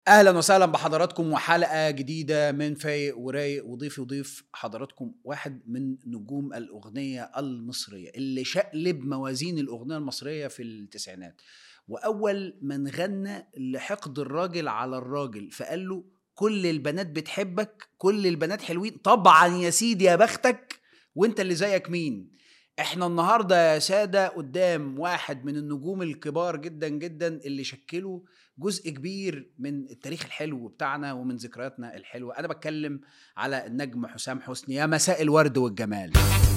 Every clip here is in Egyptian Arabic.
اهلا وسهلا بحضراتكم وحلقه جديده من فايق ورايق وضيفي وضيف حضراتكم واحد من نجوم الاغنيه المصريه اللي شقلب موازين الاغنيه المصريه في التسعينات واول من غنى لحقد الراجل على الراجل فقال له كل البنات بتحبك كل البنات حلوين طبعا يا سيدي يا بختك وانت اللي زيك مين احنا النهارده يا ساده قدام واحد من النجوم الكبار جدا جدا اللي شكلوا جزء كبير من التاريخ الحلو بتاعنا ومن ذكرياتنا الحلوه انا بتكلم على النجم حسام حسني يا مساء الورد والجمال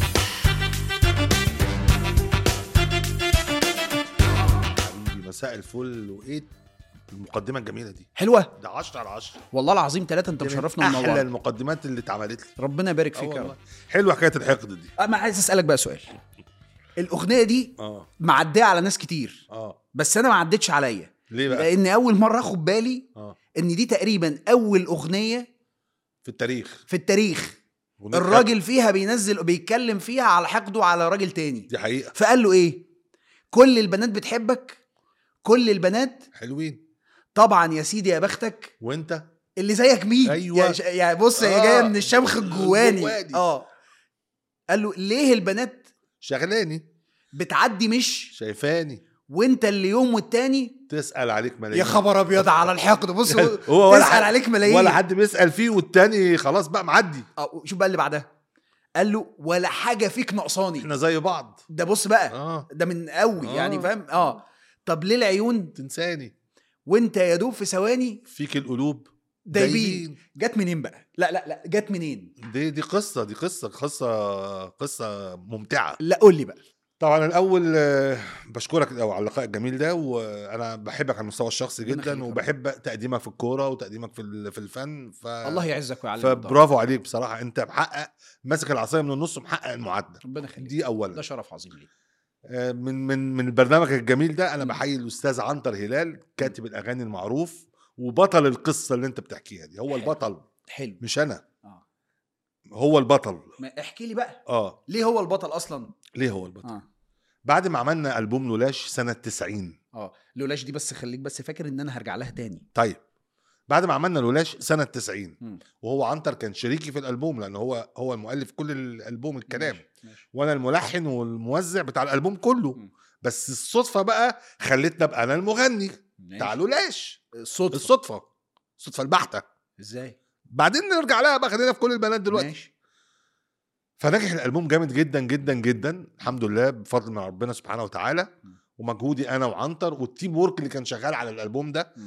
حبيبي مساء الفل وايه المقدمه الجميله دي حلوه ده 10 على 10 والله العظيم ثلاثة انت مشرفنا احلى ومنورنا المقدمات اللي اتعملت لي ربنا يبارك آه فيك يا والله. رب حلوه حكايه الحقد دي انا عايز اسالك بقى سؤال الاغنيه دي اه معديه على ناس كتير اه بس انا ما عدتش عليا ليه بقى لان اول مره اخد بالي اه ان دي تقريبا اول اغنيه في التاريخ في التاريخ أغنية الراجل فيها بينزل بيتكلم فيها على حقده على راجل تاني حقد. دي حقيقه فقال له ايه كل البنات بتحبك كل البنات حلوين طبعا يا سيدي يا بختك وانت اللي زيك مين أيوة. يا, ش... يا بص هي آه. جايه من الشمخ الجواني الجواني. اه قال له ليه البنات شغلاني بتعدي مش شايفاني وانت اللي يوم والتاني تسال عليك ملايين يا خبر ابيض على الحقد بص هو هو ولا تسال حد- عليك ملايين ولا حد بيسال فيه والتاني خلاص بقى معدي اه شوف بقى اللي بعدها قال له ولا حاجه فيك نقصاني احنا زي بعض ده بص بقى اه ده من قوي آه. يعني فاهم اه طب ليه العيون تنساني وانت يا دوب في ثواني فيك القلوب دايبين جت منين بقى لا لا لا جت منين دي دي قصه دي قصه قصه قصه ممتعه لا قول لي بقى طبعا الاول آه، بشكرك الاول على اللقاء الجميل ده وانا بحبك على المستوى الشخصي ربنا جدا يخليك يا رب. وبحب تقديمك في الكوره وتقديمك في ال- في الفن ف الله يعزك ويعلمك الدار. فبرافو عليك بصراحه انت محقق ماسك العصايه من النص ومحقق المعادله ربنا يخليك دي اولا ده شرف عظيم ليك آه، من من من البرنامج الجميل ده انا مم. بحيي الاستاذ عنتر هلال كاتب الاغاني المعروف وبطل القصه اللي انت بتحكيها دي هو حلو. البطل حلو مش انا اه هو البطل ما احكي لي بقى اه ليه هو البطل اصلا ليه هو البطل اه بعد ما عملنا البوم لولاش سنه 90 اه لولاش دي بس خليك بس فاكر ان انا هرجع لها تاني طيب بعد ما عملنا لولاش سنه 90 مم. وهو عنتر كان شريكي في الالبوم لان هو هو المؤلف كل الالبوم الكلام ماشي، ماشي. وانا الملحن والموزع بتاع الالبوم كله مم. بس الصدفه بقى خلتنا ابقى انا المغني ماشي. بتاع لولاش الصوت الصدفه الصدفه البحته ازاي بعدين نرجع لها بقى خلينا في كل البنات دلوقتي ماشي فنجح الالبوم جامد جدا جدا جدا الحمد لله بفضل من ربنا سبحانه وتعالى م. ومجهودي انا وعنتر والتيم وورك اللي كان شغال على الالبوم ده م. آه،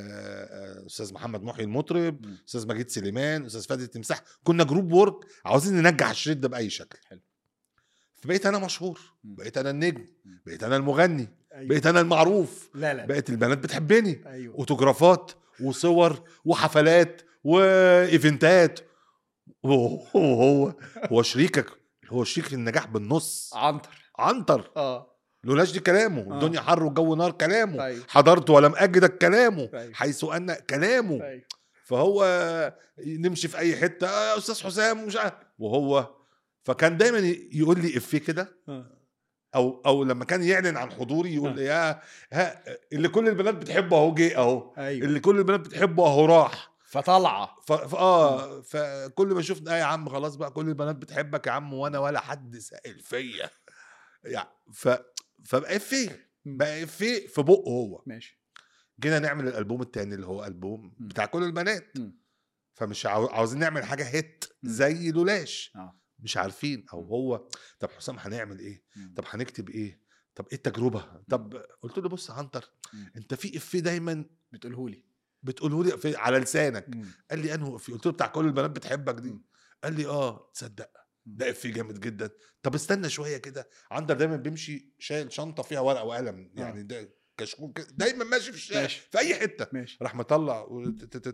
آه، استاذ محمد محي المطرب م. استاذ مجيد سليمان استاذ فادي التمساح كنا جروب وورك عاوزين ننجح الشريط ده باي شكل حلو. فبقيت انا مشهور م. بقيت انا النجم م. بقيت انا المغني أيوة. بقيت انا المعروف لا لا بقت البنات بتحبني ايوه اوتوجرافات وصور وحفلات وايفنتات وهو هو هو شريكك هو شريك النجاح بالنص عنتر عنتر اه لولاش دي كلامه آه. الدنيا حر والجو نار كلامه أيوة. حضرت ولم اجدك كلامه أيوة. حيث ان كلامه ايوه فهو نمشي في اي حته آه يا استاذ حسام مش عارف وهو فكان دايما يقول لي افيه كده آه. او او لما كان يعلن عن حضوري يقول آه. لي يا ها اللي كل البنات بتحبه اهو جه اهو ايوه اللي كل البنات بتحبه اهو راح فطلعه ف... ف... اه فكل ما شفنا آه يا عم خلاص بقى كل البنات بتحبك يا عم وانا ولا حد سائل فيا يعني ف فبقى فيه بقى فيه في بقه هو ماشي جينا نعمل الالبوم التاني اللي هو البوم م. بتاع كل البنات م. فمش عاو... عاوزين نعمل حاجه هيت م. زي لولاش اه مش عارفين او م. هو طب حسام هنعمل ايه مم. طب هنكتب ايه طب ايه التجربه طب قلت له بص يا عنتر م. انت في افيه دايما بتقوله لي بتقوله لي في... على لسانك مم. قال لي انه افيه قلت له بتاع كل البنات بتحبك دي مم. قال لي اه تصدق ده افيه جامد جدا طب استنى شويه كده عنتر دايما بيمشي شايل شنطه فيها ورقه وقلم يعني ده كشكول كده دايما ماشي في الشارع ماشي. في اي حته ماشي راح مطلع و-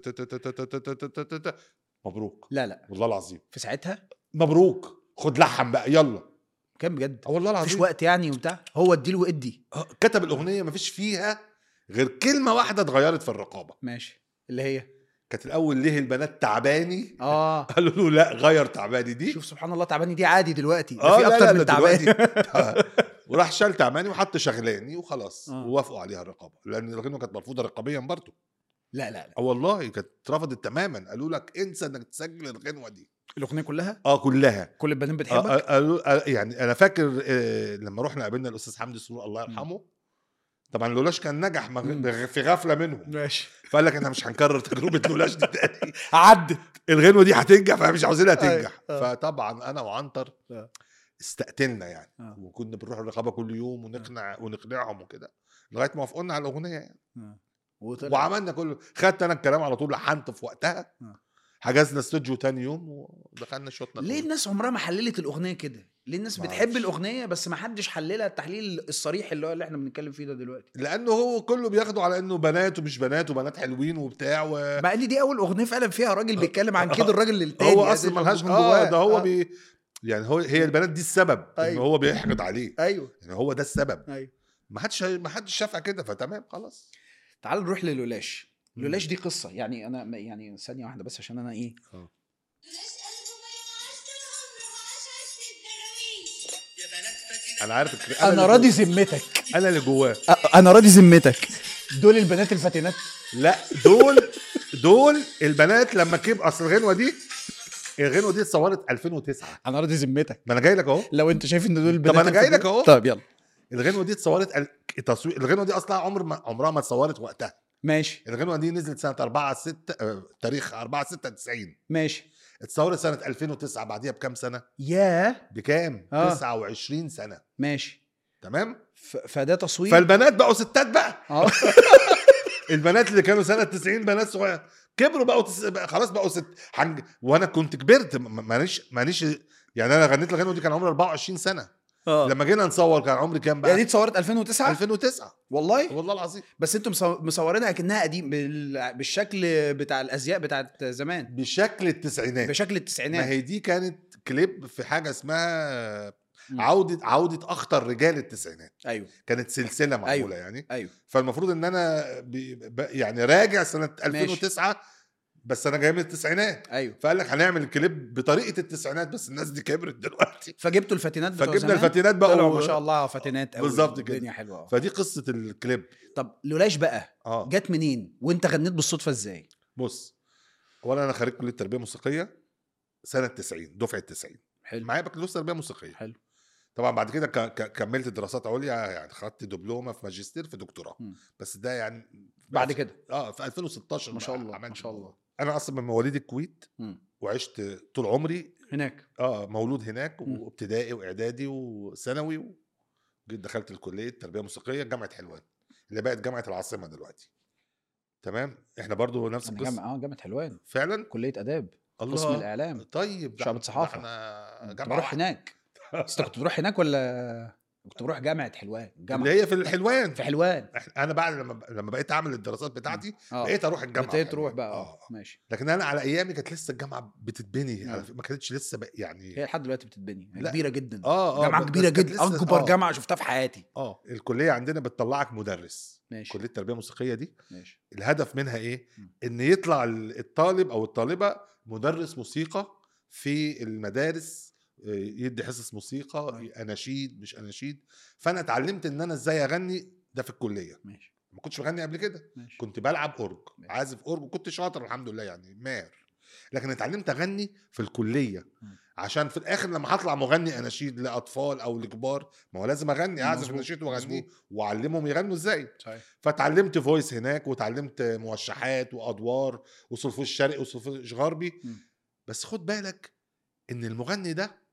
مبروك لا لا والله العظيم في ساعتها مبروك خد لحم بقى يلا كان بجد اه والله مفيش العظيم وقت يعني وبتاع هو اديله وادي آه، كتب الاغنيه مفيش فيها غير كلمه واحده اتغيرت في الرقابه ماشي اللي هي كانت الاول ليه البنات تعباني اه قالوا له لا غير تعباني دي شوف سبحان الله تعباني دي عادي دلوقتي ده اه في لا اكتر لا من ده تعباني دلوقتي وراح شال تعباني وحط شغلاني وخلاص آه. ووافقوا عليها الرقابه لان الغنوه كانت مرفوضه رقابيا برضه لا لا لا اه والله كانت اترفضت تماما قالوا لك انسى انك تسجل الغنوه دي الاغنيه كلها اه كلها كل البنات آه، بتحبك آه، قالوا آه، يعني انا فاكر آه، لما رحنا قابلنا الاستاذ حمدي سرور الله يرحمه طبعا لولاش كان نجح مغ- مم. بغ- في غفله منهم ماشي فقال لك احنا مش هنكرر تجربه لولاش دي تاني عدت الغنوه دي هتنجح فاحنا مش عاوزينها أيوة، تنجح آه. فطبعا انا وعنتر آه. استقتلنا يعني آه. وكنا بنروح الرقابه كل يوم ونقنع ونقنعهم وكده لغايه ما وافقونا على الاغنيه يعني وطلع وعملنا كله خدت انا الكلام على طول لحنت في وقتها آه. حجزنا استوديو تاني يوم ودخلنا شوطنا ليه كله. الناس عمرها ما حللت الاغنيه كده ليه الناس معرفش. بتحب الاغنيه بس ما حدش حللها التحليل الصريح اللي هو اللي احنا بنتكلم فيه ده دلوقتي لانه هو كله بياخده على انه بنات ومش بنات وبنات حلوين وبتاع و... مع ان دي اول اغنيه فعلا فيها راجل بيتكلم عن كده الراجل التاني هو يعني اصلا اللي ملهاش من اه جواه. ده هو آه. بي يعني هو هي البنات دي السبب ان أيوة. هو بيحقد عليه ايوه يعني هو ده السبب ايوه ما حدش ما حدش شافها كده فتمام خلاص تعال نروح للولاش مم. لولاش دي قصه يعني انا يعني ثانيه واحده بس عشان انا ايه انا عارف الك- انا اللي راضي جواه. ذمتك انا اللي جواه أ- انا راضي ذمتك دول البنات الفاتنات لا دول دول البنات لما كيب اصل الغنوه دي الغنوه دي اتصورت 2009 انا راضي ذمتك ما انا جاي لك اهو لو انت شايف ان دول البنات أنا جاي لك الفاتنات- أهو. طب يلا الغنوه دي اتصورت ال- التصوير الغنوه دي اصلا عمر ما عمرها ما اتصورت وقتها ماشي الغنوه دي نزلت سنه 4 6 آه، تاريخ 4 6 90 ماشي اتصورت سنه 2009 بعديها بكام سنه ياه بكام آه. 29 سنه ماشي تمام ف... فده تصوير فالبنات بقوا ستات بقى اه البنات اللي كانوا سنه 90 بنات صغيره كبروا بقوا تس... بقى خلاص بقوا ست حنج... وانا كنت كبرت م- مانيش مانيش يعني انا غنيت الغنوه دي كان عمري 24 سنه اه لما جينا نصور كان عمري كام بقى يعني دي اتصورت 2009 2009 والله والله العظيم بس انتم مصو- مصورينها اكنها قديم بال... بالشكل بتاع الازياء بتاعت زمان بشكل التسعينات بشكل ما التسعينات هي دي كانت كليب في حاجه اسمها مم. عوده عوده اخطر رجال التسعينات ايوه كانت سلسله معموله أيوة. يعني ايوه فالمفروض ان انا ب... ب... يعني راجع سنه 2009 بس انا جاي من التسعينات ايوه فقال لك هنعمل الكليب بطريقه التسعينات بس الناس دي كبرت دلوقتي فجبتوا الفاتنات بتوع فجبنا زمان الفاتنات بقى طلعوا و- ما شاء الله فاتنات قوي بالظبط كده. الدنيا حلوه اه فدي قصه الكليب طب لولاش بقى اه جت منين وانت غنيت بالصدفه ازاي بص اولا انا خريج كليه تربيه موسيقيه سنه 90 دفعه 90 حلو معايا بكالوريوس تربيه موسيقيه حلو طبعا بعد كده ك- ك- كملت دراسات عليا يعني خدت دبلومه في ماجستير في دكتوراه مم. بس ده يعني بعد كده اه في 2016 ما شاء بقى الله، عملت ما شاء الله. الموضوع. انا اصلا من مواليد الكويت مم. وعشت طول عمري هناك اه مولود هناك مم. وابتدائي واعدادي وثانوي وجيت دخلت الكليه تربيه موسيقيه جامعه حلوان اللي بقت جامعه العاصمه دلوقتي تمام احنا برضو نفس انا القصه جامعه اه جامعه حلوان فعلا كليه اداب الله قسم الاعلام طيب ده- شعبة ده صحافة. احنا كنت جامعه بروح واحدة. هناك بس انت كنت بتروح هناك ولا كنت بروح جامعه حلوان جامعه اللي هي في الحلوان في حلوان إحنا- انا بعد لما لما بقيت اعمل الدراسات بتاعتي اه بقيت اروح الجامعه ابتديت في تروح حلوان. بقى اه اه ماشي لكن انا على ايامي كانت لسه الجامعه بتتبني مم. على فكرة ما كانتش لسه بقى يعني هي لحد دلوقتي بتتبني هي لا. كبيره جدا اه اه جامعه بس كبيره كانت جدا لسه- اكبر آه. جامعه شفتها في حياتي اه الكليه عندنا بتطلعك مدرس ماشي كليه التربيه الموسيقيه دي ماشي الهدف منها ايه مم. ان يطلع ال- الطالب او الطالبه مدرس موسيقى في المدارس آه، يدي حصص موسيقى آه. اناشيد مش اناشيد فانا اتعلمت ان انا ازاي اغني ده في الكليه ماشي ما كنتش بغني قبل كده ماشي كنت بلعب اورج ماشي. عازف اورج وكنت شاطر الحمد لله يعني ماهر لكن اتعلمت اغني في الكليه مم. عشان في الاخر لما هطلع مغني اناشيد لاطفال او لكبار ما هو لازم اغني اعزف مظبوط، اناشيد واغنيه مظبوط. واعلمهم يغنوا ازاي صحيح فتعلمت فويس هناك وتعلمت موشحات وادوار وسلفوش شرقي وسلفوش غربي مم. بس خد بالك ان المغني ده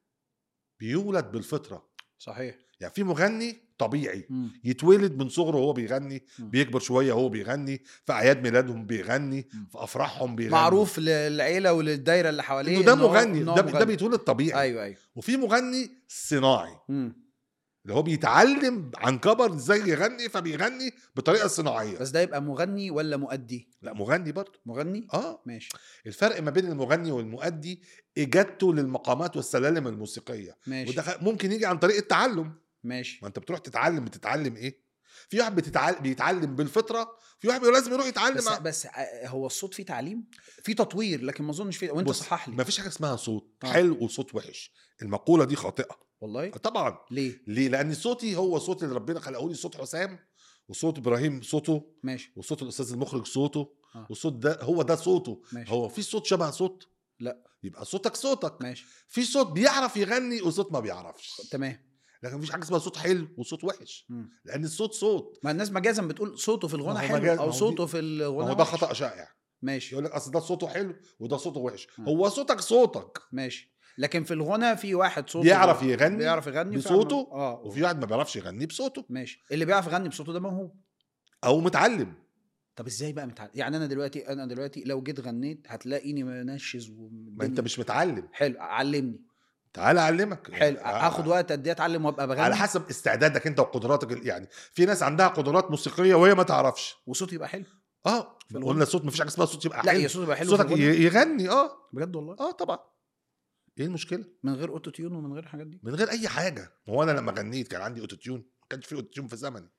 بيولد بالفطره صحيح يعني في مغني طبيعي مم. يتولد من صغره وهو بيغني مم. بيكبر شويه وهو بيغني في اعياد ميلادهم بيغني مم. في افراحهم بيغني معروف للعيله وللدايره اللي حواليه انه ده إن هو- مغني إن هو ده, ده بيتولد طبيعي ايوه ايوه وفي مغني صناعي مم. اللي هو بيتعلم عن كبر ازاي يغني فبيغني بطريقه صناعيه بس ده يبقى مغني ولا مؤدي لا مغني برضه مغني اه ماشي الفرق ما بين المغني والمؤدي اجادته للمقامات والسلالم الموسيقيه ماشي وده خ- ممكن يجي عن طريق التعلم ماشي ما انت بتروح تتعلم بتتعلم ايه في واحد بتتعلم بيتعلم بالفطره في واحد لازم يروح يتعلم بس ع- بس آه، هو الصوت فيه تعليم في تطوير لكن ما اظنش فيه وانت بص، صحح لي ما فيش حاجه اسمها صوت آه. حلو وصوت وحش المقوله دي خاطئه والله طبعا ليه ليه لان صوتي هو صوت اللي ربنا خلقه لي صوت حسام وصوت ابراهيم صوته ماشي وصوت الاستاذ المخرج صوته آه. والصوت ده هو ده صوته ماشي هو في صوت شبه صوت لا. يبقى صوتك صوتك ماشي في صوت بيعرف يغني وصوت ما بيعرفش تمام لكن مفيش حاجه اسمها صوت حلو وصوت وحش مم. لان الصوت صوت ما الناس مجازا بتقول صوته في ما الغنى هو حلو مجاز- ما او هو دي- صوته في ما الغنى هو ده وحش. خطا شائع ماشي يقول لك اصل ده صوته حلو وده صوته وحش آه. هو صوتك صوتك ماشي لكن في الغنى في واحد صوته بيعرف يغني بيعرف يغني بصوته فعلا- اه وفي واحد ما بيعرفش يغني بصوته ماشي اللي بيعرف يغني بصوته ده موهوب او متعلم طب ازاي بقى متعلم يعني انا دلوقتي انا دلوقتي لو جيت غنيت هتلاقيني منشز ما انت مش متعلم حلو علمني تعال اعلمك حلو آه. هاخد وقت قد ايه اتعلم وابقى بغني على حسب استعدادك انت وقدراتك ال- يعني في ناس عندها قدرات موسيقيه وهي ما تعرفش وصوتي يبقى حلو اه في الغنى. قلنا الصوت مفيش حاجه اسمها صوت يبقى لا حلو هي صوتي يبقى حلو صوتك في الغنى. ي- يغني اه بجد والله اه طبعا ايه المشكله من غير اوتو تيون ومن غير الحاجات دي من غير اي حاجه ما هو انا لما غنيت كان عندي اوتو تيون ما كانش في اوتو تيون في زمني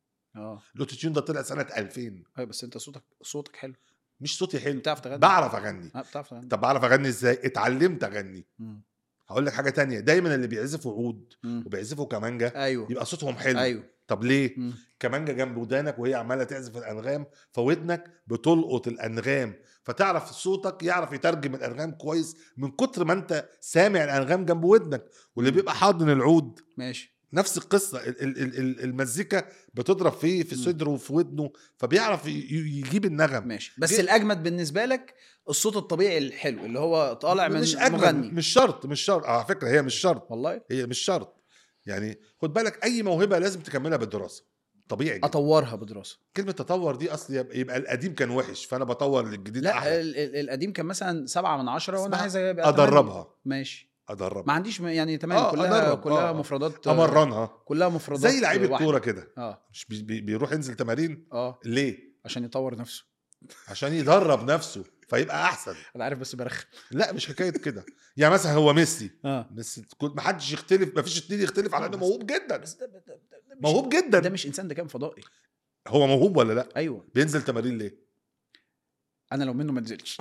اه الاوتو تيون ده طلع سنه 2000 ايوه بس انت صوتك صوتك حلو مش صوتي حلو بتعرف تغني بعرف اغني اه بتعرف تغني طب بعرف اغني ازاي اتعلمت اغني مم. هقول لك حاجه تانية دايما اللي بيعزفوا عود مم. وبيعزفوا كمانجا ايوه يبقى صوتهم حلو ايوه طب ليه مم. كمانجا جنب ودانك وهي عماله تعزف الانغام فودنك بتلقط الانغام فتعرف صوتك يعرف يترجم الانغام كويس من كتر ما انت سامع الانغام جنب ودنك واللي مم. بيبقى حاضن العود ماشي نفس القصه ال- ال- ال- ال- المزيكا بتضرب فيه في مم. صدره وفي ودنه فبيعرف ي- ي- يجيب النغم ماشي بس جه- الاجمد بالنسبه لك الصوت الطبيعي الحلو اللي هو طالع من مش اجمل مغني مش شرط مش شرط على فكره هي مش شرط والله هي مش شرط يعني خد بالك اي موهبه لازم تكملها بالدراسه طبيعي جدا. اطورها بدراسه كلمه تطور دي اصل يبقى, يبقى القديم كان وحش فانا بطور للجديد لا احلى ال- ال- القديم كان مثلا سبعة من عشرة وانا اسمها عايز ابقى تمانية. ادربها ماشي ما ادربها عنديش م- يعني تمام آه، كلها أدرب، كلها آه. مفردات امرنها كلها مفردات زي لعيب واحدة. الكوره كده اه مش بي بي بيروح ينزل تمارين اه ليه عشان يطور نفسه عشان يدرب نفسه فيبقى احسن انا عارف بس برخم لا مش حكايه كده يعني مثلا هو ميسي اه ميسي كل- ما حدش يختلف ما فيش اتنين يختلف على انه موهوب جدا بس ده, ده, ده, ده مش موهوب ده جدا مش انسان ده كان فضائي هو موهوب ولا لا ايوه بينزل تمارين ليه انا لو منه ما نزلش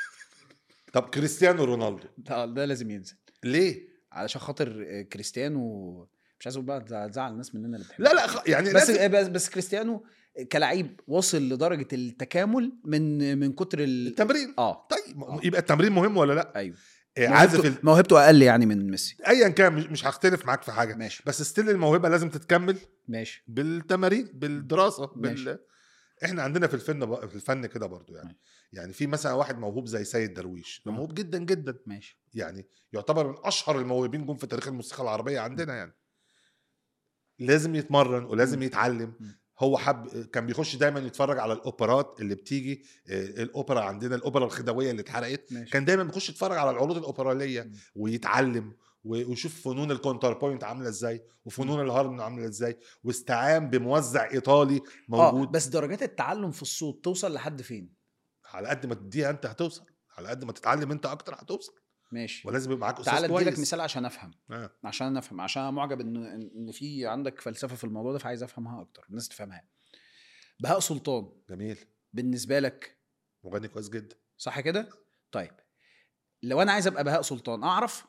طب كريستيانو رونالدو ده, ده لازم ينزل ليه علشان خاطر آه، كريستيانو مش عايز اقول بقى تزع- تزعل الناس مننا اللي بتحبه لا لا خ- يعني بس لازم بس, بس كريستيانو كلاعب وصل لدرجه التكامل من من كتر ال... التمرين اه طيب م- آه. يبقى التمرين مهم ولا لا ايوه إيه، عازف موهبته, ال- موهبته اقل يعني من ميسي ايا كان مش- مش هختلف معاك في حاجه ماشي بس ستيل الموهبه لازم تتكمل ماشي بالتمارين بالدراسه ماشي. بال... احنا عندنا في الفن ب... في الفن كده برضو يعني ماشي. يعني في مثلا واحد موهوب زي سيد درويش ده آه. موهوب جدا جدا ماشي يعني يعتبر من اشهر الموهوبين جم في تاريخ الموسيقى العربيه عندنا يعني لازم يتمرن ولازم مم. يتعلم مم. هو حب كان بيخش دايما يتفرج على الاوبرات اللي بتيجي آه، الاوبرا عندنا الاوبرا الخديويه اللي اتحرقت ماشي كان دايما بيخش يتفرج على العروض الاوبراليه مم. ويتعلم و- ويشوف فنون الكونتر بوينت عامله ازاي وفنون الهارن عامله ازاي واستعان بموزع ايطالي موجود اه بس درجات التعلم في الصوت توصل لحد فين على قد ما تديها انت هتوصل على قد ما تتعلم انت اكتر هتوصل ماشي ولازم يبقى معاك استاذ تعال كويس اديلك مثال عشان افهم آه. عشان انا افهم عشان انا معجب ان ان في عندك فلسفه في الموضوع ده فعايز افهمها اكتر الناس تفهمها بهاء سلطان جميل بالنسبه لك مغني كويس جدا صح كده طيب لو انا عايز ابقى بهاء سلطان اعرف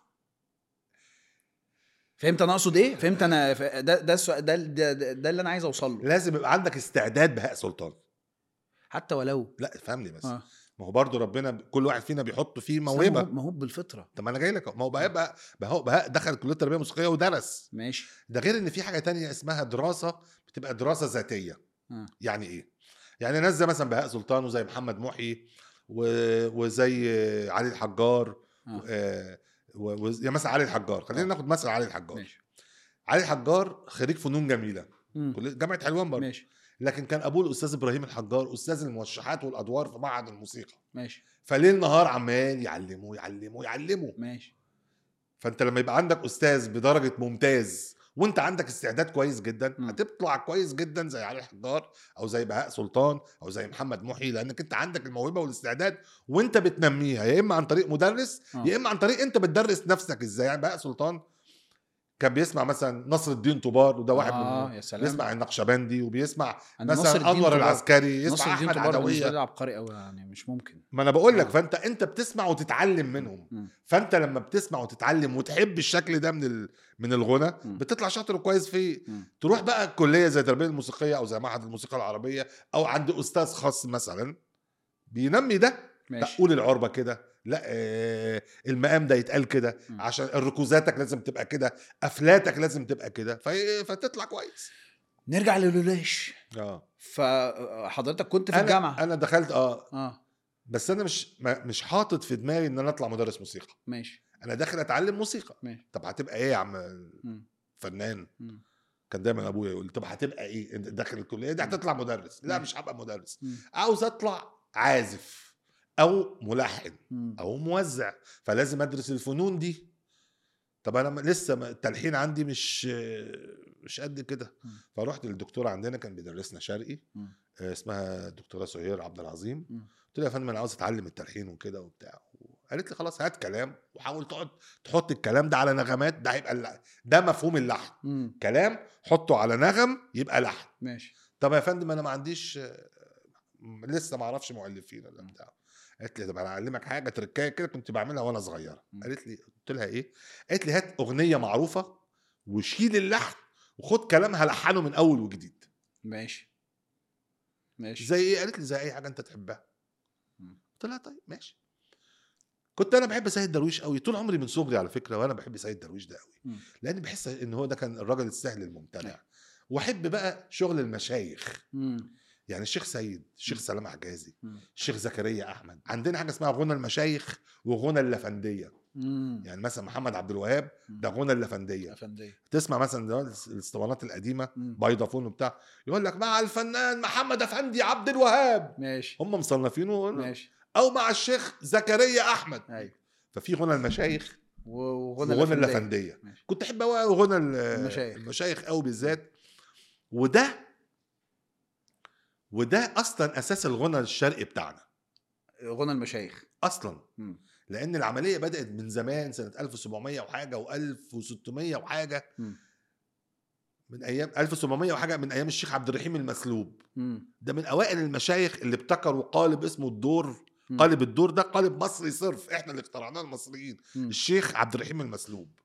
فهمت انا اقصد ايه فهمت انا ف- ده ده السؤال- ده ده, ده, ده اللي انا عايز اوصل له لازم يبقى عندك استعداد بهاء سلطان حتى ولو لا فهمني بس اه ما هو برضه ربنا كل واحد فينا بيحط فيه بس أنا موهبه موهوب- موهوب بالفطره طب ما انا جاي لك أهو. ما هو بهاء بقى بهاء بهاء دخل كليه تربيه موسيقيه ودرس ماشي ده غير ان في حاجه تانية اسمها دراسه بتبقى دراسه ذاتيه آه. يعني ايه يعني ناس زي مثلا بهاء سلطان وزي محمد محي و... وزي علي الحجار آه. آه، و... و... يعني مثلا علي الحجار خلينا آه. ناخد مثلا علي الحجار ماشي علي الحجار خريج فنون جميله مم. كلية- جامعه حلوان برضه ماشي لكن كان ابوه الاستاذ ابراهيم الحجار استاذ الموشحات والادوار في معهد الموسيقى ماشي فليل نهار عمال يعلمه يعلمه يعلمه ماشي فانت لما يبقى عندك استاذ بدرجه ممتاز وانت عندك استعداد كويس جدا مم. هتطلع كويس جدا زي علي الحجار او زي بهاء سلطان او زي محمد محي لانك انت عندك الموهبه والاستعداد وانت بتنميها يا اما عن طريق مدرس آه. يا اما عن طريق انت بتدرس نفسك ازاي يعني بهاء سلطان كان بيسمع مثلا نصر الدين طوبار وده واحد اه من يا سلام بيسمع النقشبندي وبيسمع أنا نصر مثلا الدين انور طوبار- العسكري نصر يسمع الدين احمد طوبار بالنسبه عدويه لي عبقري قوي يعني مش ممكن ما انا بقول لك آه. فانت انت بتسمع وتتعلم منهم مم. فانت لما بتسمع وتتعلم وتحب الشكل ده من ال... من الغنى مم. بتطلع شاطر وكويس فيه مم. تروح بقى الكليه زي التربيه الموسيقيه او زي معهد الموسيقى العربيه او عند استاذ خاص مثلا بينمي ده لا ماشي قول العربه كده لا آه المقام ده يتقال كده مم. عشان ركوزاتك لازم تبقى كده افلاتك لازم تبقى كده في... فتطلع كويس نرجع للولاش اه فحضرتك كنت في أنا- الجامعه انا دخلت اه اه بس انا مش ما مش حاطط في دماغي ان انا اطلع مدرس موسيقى ماشي انا داخل اتعلم موسيقى ماشي طب هتبقى ايه يا عم مم. فنان مم. كان دايما ابويا يقول طب هتبقى ايه انت داخل الكليه دي هتطلع مدرس لا مم. مش هبقى مدرس مم. عاوز اطلع عازف او ملحن مم. او موزع فلازم ادرس الفنون دي طب انا م- لسه ما- التلحين عندي مش مش قد كده مم. فرحت للدكتوره عندنا كان بيدرسنا شرقي مم. آه، اسمها الدكتوره سهير عبد العظيم مم. قلت لها يا فندم انا عاوز اتعلم التلحين وكده وبتاع قالت لي خلاص هات كلام وحاول تقعد تحط الكلام ده على نغمات ده هيبقى اللحن. ده مفهوم اللحن مم. كلام حطه على نغم يبقى لحن ماشي طب يا فندم انا ما عنديش آه، م- لسه ما اعرفش مؤلفين ولا مم. بتاع قالت لي طب انا اعلمك حاجه تركايه كده كنت بعملها وانا صغيره مم. قالت لي قلت لها ايه قالت لي هات اغنيه معروفه وشيل اللحن وخد كلامها لحنه من اول وجديد ماشي ماشي زي ايه قالت لي زي اي حاجه انت تحبها مم. قلت لها طيب ماشي كنت انا بحب سيد درويش قوي طول عمري من صغري على فكره وانا بحب سيد درويش ده قوي مم. لان بحس ان هو ده كان الراجل السهل الممتنع أيوة. واحب بقى شغل المشايخ مم. يعني الشيخ سيد الشيخ مم. سلام حجازي مم. الشيخ زكريا احمد عندنا حاجه اسمها غنى المشايخ وغنى اللفنديه مم. يعني مثلا محمد عبد الوهاب ده غنى اللفنديه افندي تسمع مثلا ده الاسطوانات القديمه مم. بايضافون وبتاع يقول لك مع الفنان محمد افندي عبد الوهاب ماشي هم مصنفينه ماشي او مع الشيخ زكريا احمد ايوه ففي غنى المشايخ وغنى وغنى الأفندية. اللفنديه ماشي. كنت احب قوي غنى ال- المشايخ. المشايخ قوي بالذات وده وده اصلا اساس الغنى الشرقي بتاعنا غنى المشايخ اصلا مم. لان العمليه بدات من زمان سنه 1700 وحاجه و1600 وحاجه مم. من ايام 1700 وحاجه من ايام الشيخ عبد الرحيم المسلوب مم. ده من اوائل المشايخ اللي ابتكروا قالب اسمه الدور مم. قالب الدور ده قالب مصري صرف احنا اللي اخترعناه المصريين مم. الشيخ عبد الرحيم المسلوب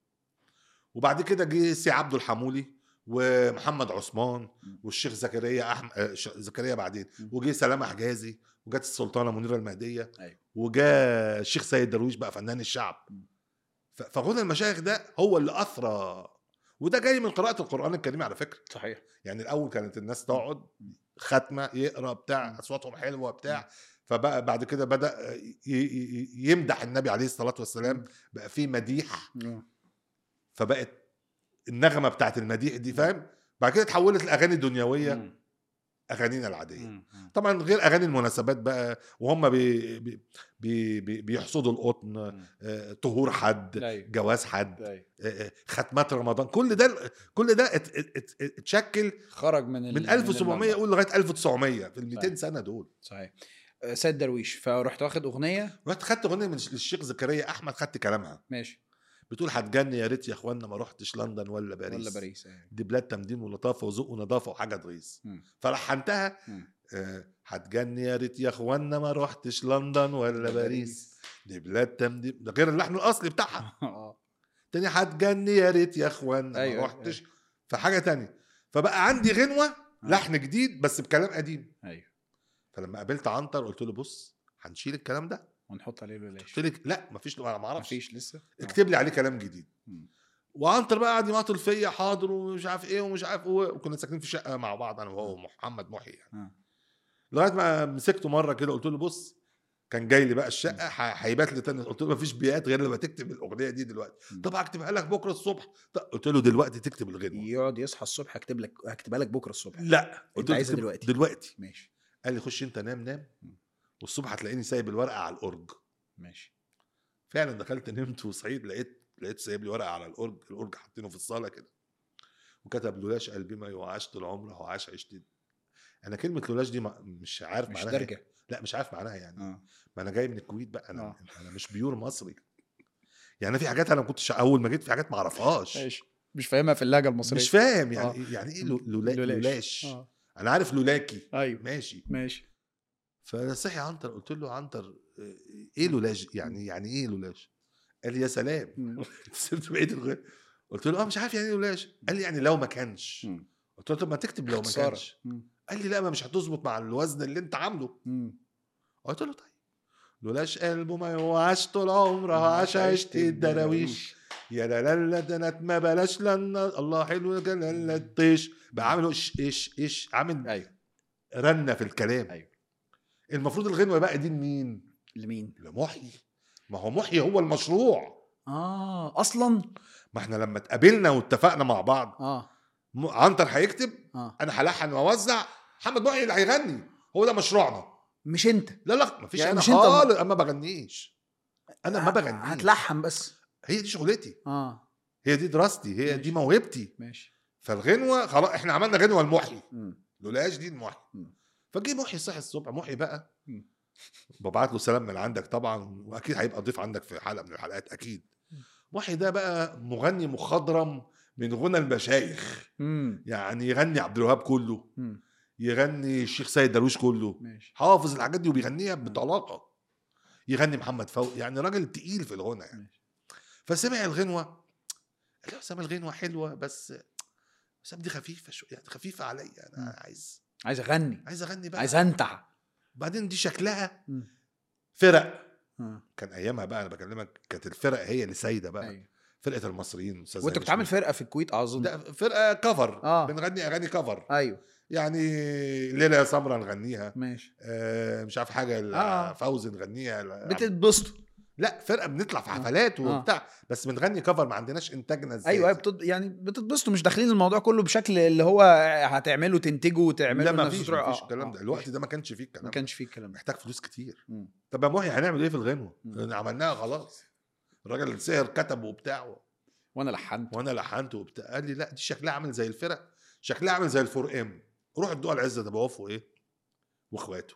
وبعد كده جه سي عبده الحمولي ومحمد عثمان مم. والشيخ زكريا احمد زكريا بعدين مم. وجه سلامه حجازي وجت السلطانه منيره المهديه أيوة. وجاء الشيخ سيد درويش بقى فنان الشعب مم. ف- فغنى المشايخ ده هو اللي اثرى وده جاي من قراءه القران الكريم على فكره صحيح يعني الاول كانت الناس تقعد ختمه يقرا بتاع مم. اصواتهم حلوه بتاع فبقى بعد كده بدا ي- ي- يمدح النبي عليه الصلاه والسلام بقى في مديح مم. فبقت النغمه بتاعت المديح دي فاهم بعد كده اتحولت لاغاني دنيويه مم. اغانينا العاديه مم. مم. طبعا غير اغاني المناسبات بقى وهم بي بي بي بي بيحصدوا القطن مم. آه، طهور حد أيوة. جواز حد أيوة. آه، آه، ختمات رمضان كل ده كل ده ات- ات- ات- اتشكل خرج من ال- من 1700 المنبع. يقول لغايه 1900 في ال 200 صحيح. سنه دول صحيح آه، سيد درويش فرحت واخد اغنيه رحت خدت اغنيه من الشيخ زكريا احمد خدت كلامها ماشي بتقول هتجني يا ريت يا اخوانا ما رحتش لندن ولا باريس ولا باريس أيوة. دي بلاد تمدين ولطافه وذوق ونظافه وحاجه تغيظ مم. فلحنتها مم. آه، هتجني يا ريت يا اخوانا ما رحتش لندن ولا باريس دي بلاد تمدين ده غير اللحن الاصلي بتاعها اه تاني هتجني يا ريت يا اخوانا أيوة، ما رحتش فحاجه تانية فبقى عندي غنوه آه. لحن جديد بس بكلام قديم ايوه فلما قابلت عنتر قلت له بص هنشيل الكلام ده ونحط عليه الولاش قلت لك لا مفيش انا ما اعرفش مفيش لسه آه. اكتب لي عليه كلام جديد مم. وعنتر بقى قعد يماطل فيا حاضر ومش عارف ايه ومش عارف ايه وكنا ساكنين في شقه مع بعض انا وهو محمد محي يعني آه. لغايه ما مسكته مره كده قلت له بص كان جاي لي بقى الشقه ح- هيبات لي تاني قلت له مفيش بيات غير لما تكتب الاغنيه دي دلوقتي مم. طب هكتبها لك بكره الصبح طب قلت له دلوقتي تكتب الغنوه يقعد يصحى الصبح اكتب لك هكتبها لك بكره الصبح لا قلت له عايزها تكتب دلوقتي. دلوقتي ماشي قال لي خش انت نام نام مم. والصبح هتلاقيني سايب الورقه على الاورج ماشي فعلا دخلت نمت وصحيت لقيت لقيت سايب لي ورقه على الاورج الاورج حاطينه في الصاله كده وكتب لولاش قلبي ما يوعاش طول عمره وعاش عشت انا كلمه لولاش دي ما مش عارف مش معناها إيه. درجه لا مش عارف معناها يعني اه ما انا جاي من الكويت بقى انا آه. انا مش بيور مصري يعني أنا في حاجات انا ما كنتش اول ما جيت في حاجات ما اعرفهاش ماشي مش فاهمها في اللهجه المصريه مش فاهم يعني آه. إيه يعني ايه لو- لولا- لولاش اه انا عارف لولاكي ايوه ماشي ماشي فصحي عنتر قلت له عنتر ايه لولاش يعني يعني ايه لولاش قال لي يا سلام مم. سبت بقيه الغير قلت له اه مش عارف يعني ايه لولاش قال لي يعني لو ما كانش مم. قلت له طب ما تكتب لو ما خسارة. كانش مم. قال لي لا ما مش هتظبط مع الوزن اللي انت عامله مم. قلت له طيب لولاش قلبه ما يوعاش طول عمرها عاش عشت الدراويش يا لا لا لا ده انا ما بلاش لنا الله حلو ده لا لا الطيش بقى عامل ايش ايش ايش عامل ايوه رنه في الكلام أيوة. المفروض الغنوه بقى دي لمين؟ لمين لمحيي ما هو محيي هو المشروع اه اصلا ما احنا لما اتقابلنا واتفقنا مع بعض اه م- عنتر هيكتب اه انا هلحن واوزع محمد محيي اللي هيغني هو ده مشروعنا مش انت لا لا مفيش يعني انا مش انت- خالص انا ما بغنيش انا ما ه- بغنيش هتلحن بس هي دي شغلتي اه هي دي دراستي هي ماشي. دي موهبتي ماشي فالغنوه خلاص احنا عملنا غنوه لمحيي مم. لولاش دي لمحيي مم. فجه محيي صحي الصبح محيي بقى مم. ببعت له سلام من عندك طبعا واكيد هيبقى ضيف عندك في حلقه من الحلقات اكيد مم. محيي ده بقى مغني مخضرم من غنى المشايخ مم. يعني يغني عبد الوهاب كله مم. يغني الشيخ سيد درويش كله ماشي حافظ الحاجات دي وبيغنيها بطلاقه يغني محمد فوقي يعني راجل تقيل في الغنى يعني ماشي فسمع الغنوه قال له سامع الغنوه حلوه بس سام دي خفيفه شويه يعني خفيفه عليا مم. انا عايز عايز اغني عايز اغني بقى عايز انتع بعدين دي شكلها مم. فرق آه. كان ايامها بقى انا بكلمك كانت الفرق هي اللي سايده بقى ايوه فرقه المصريين استاذ وانت هاني كنت عامل شنودة. فرقه في الكويت اظن ده فرقه كفر آه. بنغني اغاني كفر ايوه يعني ليله يا سمره نغنيها ماشي آه مش عارف حاجه آه. فوزي نغنيها بتتبسطوا لا فرقه بنطلع في آه. حفلات آه. وبتاع بس بنغني كفر ما عندناش انتاجنا ازاي ايوه ايوه بتد... يعني بتتبسطوا مش داخلين الموضوع كله بشكل اللي هو هتعملوا تنتجوا وتعملوا لا ما الناس فيش تروح- ما فيش آه، الكلام آه، ده الوقت ماشي. ده ما كانش فيه الكلام ما ده. كانش فيه الكلام ده محتاج فلوس كتير مم. طب يا محي هنعمل ايه في الغنوه مم. عملناها خلاص الراجل سهر كتب وبتاع وانا لحنت وانا لحنت وبتاع قال لي لا دي شكلها عامل زي الفرق شكلها عامل زي الفور ام روح ادوها لعزت ابو عوف وايه واخواته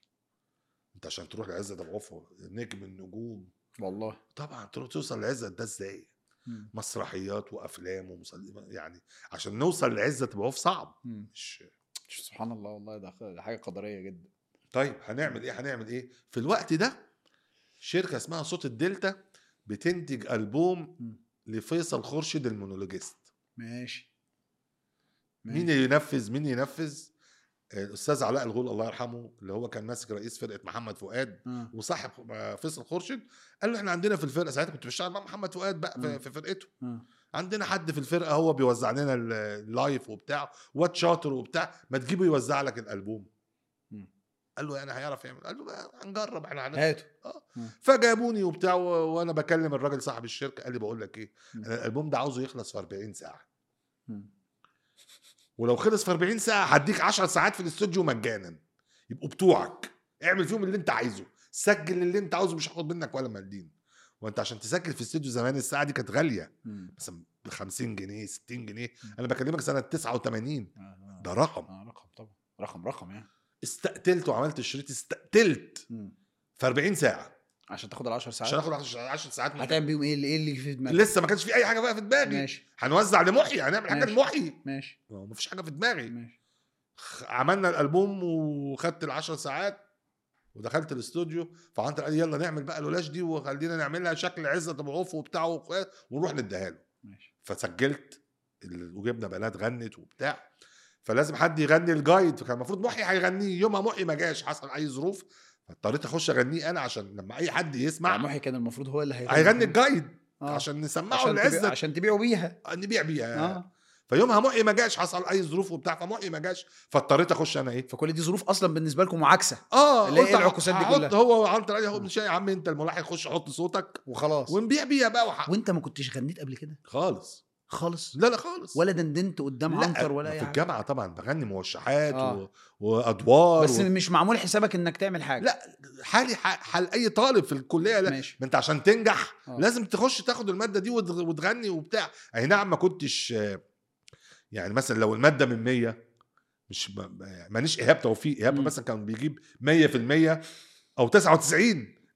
انت عشان تروح لعزت ابو عوف نجم النجوم والله طبعا تروح توصل لعزت ده ازاي مم. مسرحيات وافلام ومسل... يعني عشان نوصل لعزت ابو عوف صعب مم. مش سبحان الله والله ده ده حاجه قدريه جدا طيب هنعمل ايه هنعمل ايه في الوقت ده شركه اسمها صوت الدلتا بتنتج البوم مم. لفيصل خورشيد المونولوجيست ماشي مين ينفذ مين ينفذ آه، الاستاذ علاء الغول الله يرحمه اللي هو كان ماسك رئيس فرقه محمد فؤاد آه. وصاحب آه، فيصل خورشيد قال له احنا عندنا في الفرقه ساعتها كنت بشتغل مع محمد فؤاد بقى في, مم. في فرقته آه. عندنا حد في الفرقه هو بيوزع لنا ال- اللايف وبتاع واد شاطر وبتاع ما تجيبه يوزع لك الالبوم مم. قال له يعني هيعرف يعمل قال له بقى هنجرب احنا هنعمل هاتوا فجابوني وبتاع و- وانا بكلم الراجل صاحب الشركه قال لي بقول لك ايه مم. انا الالبوم ده عاوزه يخلص في 40 ساعه مم. ولو خلص في 40 ساعه هديك 10 ساعات في الاستوديو مجانا يبقوا بتوعك اعمل فيهم اللي انت عايزه سجل اللي انت عاوزه مش هاخد منك ولا مليم وانت عشان تسجل في استوديو زمان الساعه دي كانت غاليه مم. مثلا ب 50 جنيه 60 جنيه انا بكلمك سنه 89 آه، آه. ده رقم آه رقم طبعا رقم رقم يعني استقتلت وعملت الشريط استقتلت مم. في 40 ساعه عشان تاخد ال 10 ساعات عشان اخد 10 10 ساعات من- هتعمل بيهم ايه اللي ايه اللي في دماغك لسه ما كانش في اي حاجه بقى في دماغي ماشي هنوزع لمحيي هنعمل حاجه ماشي. لمحيي ماشي ما فيش حاجه في دماغي ماشي خ- عملنا الالبوم وخدت العشر ساعات ودخلت الاستوديو فعنتر قال لي يلا نعمل بقى الولاش دي وخلينا نعملها شكل عزت ابو عوف وبتاع وأخوات ونروح نديها له ماشي فسجلت ال- وجبنا بنات غنت وبتاع فلازم حد يغني الجايد فكان المفروض محي هيغنيه يومها محي ما جاش حصل اي ظروف فاضطريت اخش اغنيه انا عشان لما اي حد مع يسمع محي كان المفروض هو اللي هيغني هيغني الجايد آه. عشان نسمعه عشان تبيع لعزت عشان تبيعوا بيها نبيع بيها اه فيومها محي ما جاش حصل اي ظروف وبتاع فمحي ما جاش فاضطريت اخش انا ايه فكل دي ظروف اصلا بالنسبه لكم معاكسه اه اللي هي قلت العكوسات دي هحط كلها. هو عنتر قال لي هو مش يا عم انت الملاحي خش حط صوتك وخلاص ونبيع بيها بقى وحق. وانت ما كنتش غنيت قبل كده خالص خالص لا لا خالص ولا دندنت قدام لا عنتر ولا ما اي في حاجه الجامعه طبعا بغني موشحات آه. و... وادوار بس و... مش معمول حسابك انك تعمل حاجه لا حالي ح- حال اي طالب في الكليه لا ماشي ما انت عشان تنجح آه. لازم تخش تاخد الماده دي وتغ- وتغني وبتاع اي نعم ما كنتش آه، يعني مثلا لو الماده من 100 مش ما- ما- مانيش ايهاب توفيق ايهاب مم. مثلا كان بيجيب 100% او 99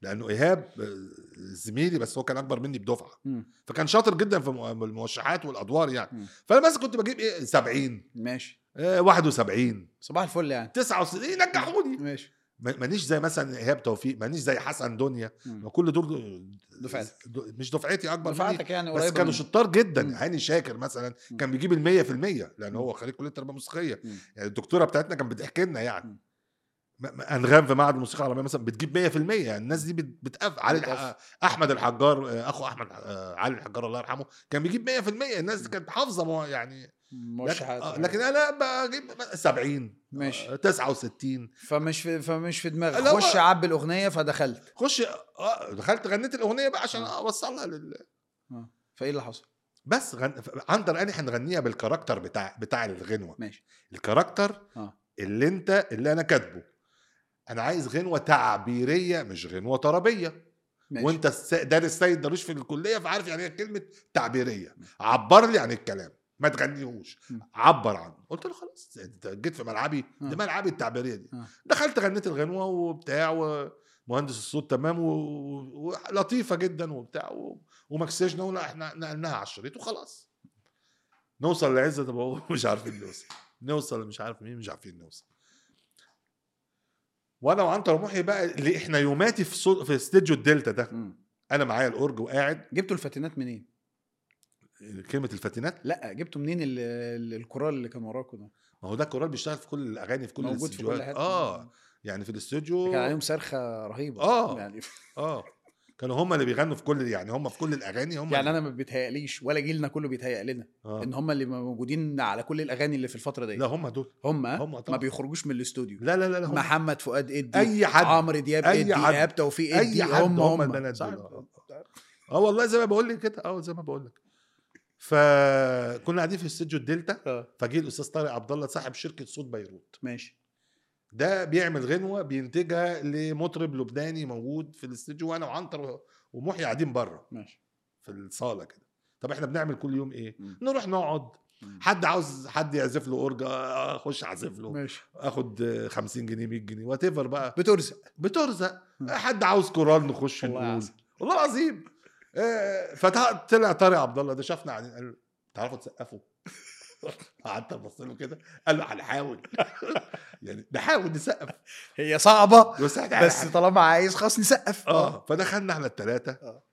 لانه ايهاب آه، زميلي بس هو كان اكبر مني بدفعه مم. فكان شاطر جدا في الم- الموشحات والادوار يعني مم. فانا مثلا كنت بجيب ايه 70 ماشي آه، 71 صباح الفل يعني 69 ينجحوني ماشي ما- مانيش زي مثلا ايهاب توفيق مانيش زي حسن دنيا مم. ما كل دول دفعتك. د- مش دفعتي اكبر مني دفعتك يعني بس قريبه كانوا من- شطار جدا مم. هاني شاكر مثلا مم. كان بيجيب المية في المية لان مم. هو خريج كليه تربيه موسيقيه مم. يعني الدكتوره بتاعتنا كانت بتحكي لنا يعني مم. م- م- انغام في معهد الموسيقى العربيه مثلا بتجيب 100% يعني الناس دي بت- بتقف علي الح... بتقف. احمد الحجار آه، اخو احمد آه، علي الحجار الله يرحمه كان بيجيب 100% الناس دي كانت حافظه مو- يعني لكن, موشحات آه، لكن انا بجيب 70 ماشي. آه، 69 فمش في فمش في دماغك لا، هو- خش عبي الاغنيه فدخلت خش آه، دخلت غنيت الاغنيه بقى عشان آه. اوصلها لل آه. فايه اللي حصل؟ بس غن... عنتر اني هنغنيها بالكاركتر بتاع بتاع الغنوه ماشي الكاركتر اه اللي انت اللي انا كاتبه انا عايز غنوه تعبيريه مش غنوه طربيه ماشي وانت الس- دارس سيد دروش في الكليه فعارف يعني ايه كلمه تعبيريه عبر لي عن الكلام ما تغنيهوش م. عبر عنه قلت له خلاص انت جيت في ملعبي آه. ده ملعبي التعبيريه دي آه. دخلت غنيت الغنوه وبتاع ومهندس الصوت تمام و- ولطيفه جدا وبتاع و... ومكسجنا ولا احنا نقلناها على الشريط وخلاص نوصل لعزة ابو هو مش عارفين نوصل نوصل مش عارف مين مش عارفين نوصل وانا وعنتر محي بقى اللي احنا يوماتي في صو... في استديو الدلتا ده مم. انا معايا الاورج وقاعد جبتوا الفاتنات منين؟ كلمه الفاتنات لا جبتوا منين ال- ال- الكورال اللي كان وراكوا ده؟ ما هو ده كورال بيشتغل في كل الاغاني في كل موجود في الاستديوهات كل حته اه يعني في الاستوديو كان عليهم صرخه رهيبه آه. يعني اه كانوا هم اللي بيغنوا في كل يعني هم في كل الاغاني هم يعني اللي- انا ما بيتهيأليش ولا جيلنا كله بيتهيأ لنا آه. ان هم اللي موجودين على كل الاغاني اللي في الفتره دي لا هم دول هم هم ما طبعا. بيخرجوش من الاستوديو لا لا لا, لا هم محمد فؤاد ادي اي حد عمرو دياب أي ادي حد. ايهاب توفيق أي ادي حد هم هم هم البنات صح؟ دول. اه والله زي ما بقول لك كده اه زي ما بقول لك فكنا قاعدين في استوديو الدلتا اه فجه الاستاذ طارق عبد الله صاحب شركه صوت بيروت ماشي ده بيعمل غنوه بينتجها لمطرب لبناني موجود في الاستوديو وانا وعنتر ومحيي قاعدين بره ماشي في الصاله كده طب احنا بنعمل كل يوم ايه مم. نروح نقعد مم. حد عاوز حد يعزف له اورجا اخش اعزف له ماشي اخد 50 جنيه 100 جنيه وات ايفر بقى بترزق بترزق مم. حد عاوز كورال نخش والله نقول عسل. والله العظيم آه، فطلع طارق عبد الله ده شافنا قاعدين قال تعرفوا تسقفوا قعدت ابص له كده قال له هنحاول يعني نحاول نسقف هي صعبه بس احنا بس طالما عايز خلاص نسقف اه فدخلنا احنا الثلاثه آه.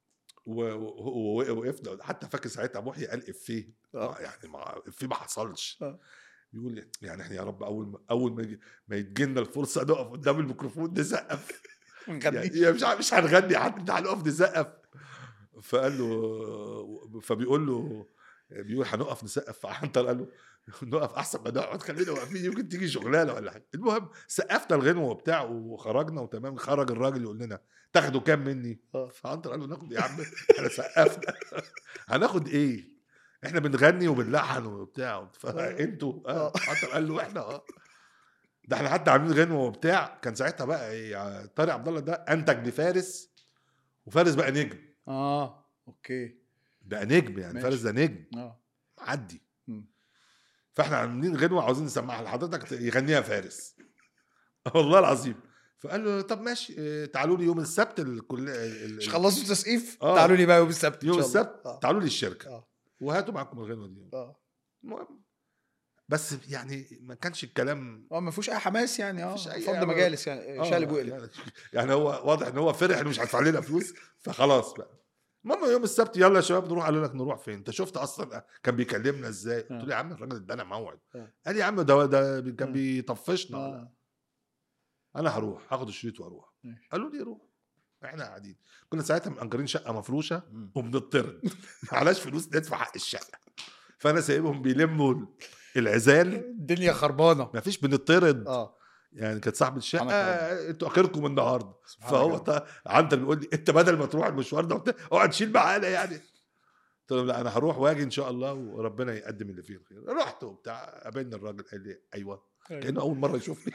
ووقفنا حتى فاكر ساعتها محيي قال افيه آه. يعني ما افيه ما حصلش آه. يقول لي يعني احنا يا رب اول ما اول ما يجي ما يجي لنا الفرصه نقف قدام الميكروفون نسقف يعني نغني يعني مش مش هنغني حتى هنقف نسقف فقال له فبيقول له بيقول هنقف نسقف فعنتر قال له نقف احسن ما نقعد خلينا واقفين يمكن تيجي شغلانه ولا حاجه المهم سقفنا الغنوه وبتاع وخرجنا وتمام خرج الراجل يقول لنا تاخدوا كام مني آه. فعنتر قال له ناخد إيه يا عم احنا سقفنا هناخد ايه احنا بنغني وبنلحن وبتاع فانتوا اه عنتر قال له احنا اه ده احنا حتى عاملين غنوه وبتاع كان ساعتها بقى ايه طارق عبد الله ده انتج لفارس وفارس بقى نجم اه اوكي بقى نجم يعني ماشي. فارس ده نجم اه معدي مم. فاحنا عاملين غنوه عاوزين نسمعها لحضرتك يغنيها فارس والله العظيم فقال له طب ماشي اه، تعالوا لي يوم السبت الكل ال- مش ال- خلصوا تسقيف آه. تعالوا لي بقى يوم السبت إن يوم شاء الله. السبت اه تعالوا لي الشركه اه وهاتوا معاكم الغنوه دي اه المهم بس يعني ما كانش الكلام اه ما فيهوش اي حماس يعني اه مفيش أي- فض مجالس يعني آه، شالب وقلب يعني, يعني هو واضح ان هو فرح انه مش هيدفع لنا فلوس فخلاص بقى المهم يوم السبت يلا يا شباب نروح قالوا لك نروح فين انت شفت اصلا كان بيكلمنا ازاي قلت له يا عم الراجل ادانا موعد آه. قال لي يا عم ده ده كان آه. بيطفشنا اه انا هروح هاخد الشريط واروح ماشي. قالوا لي روح احنا قاعدين كنا ساعتها مأجرين شقه مفروشه مم. وبنطرد معناش فلوس ندفع حق الشقه فانا سايبهم بيلموا العزال الدنيا خربانه مفيش بنطرد اه يعني كانت صاحب الشقه سبحانك انتوا اخركم النهارده سبحانك فهو رب. ط- عنتر بيقول لي انت بدل ما تروح المشوار ده وبتاع، اقعد شيل معانا يعني قلت له لا انا هروح واجي ان شاء الله وربنا يقدم اللي فيه الخير رحت وبتاع قابلني الراجل قال لي ايوه كانه اول مره يشوفني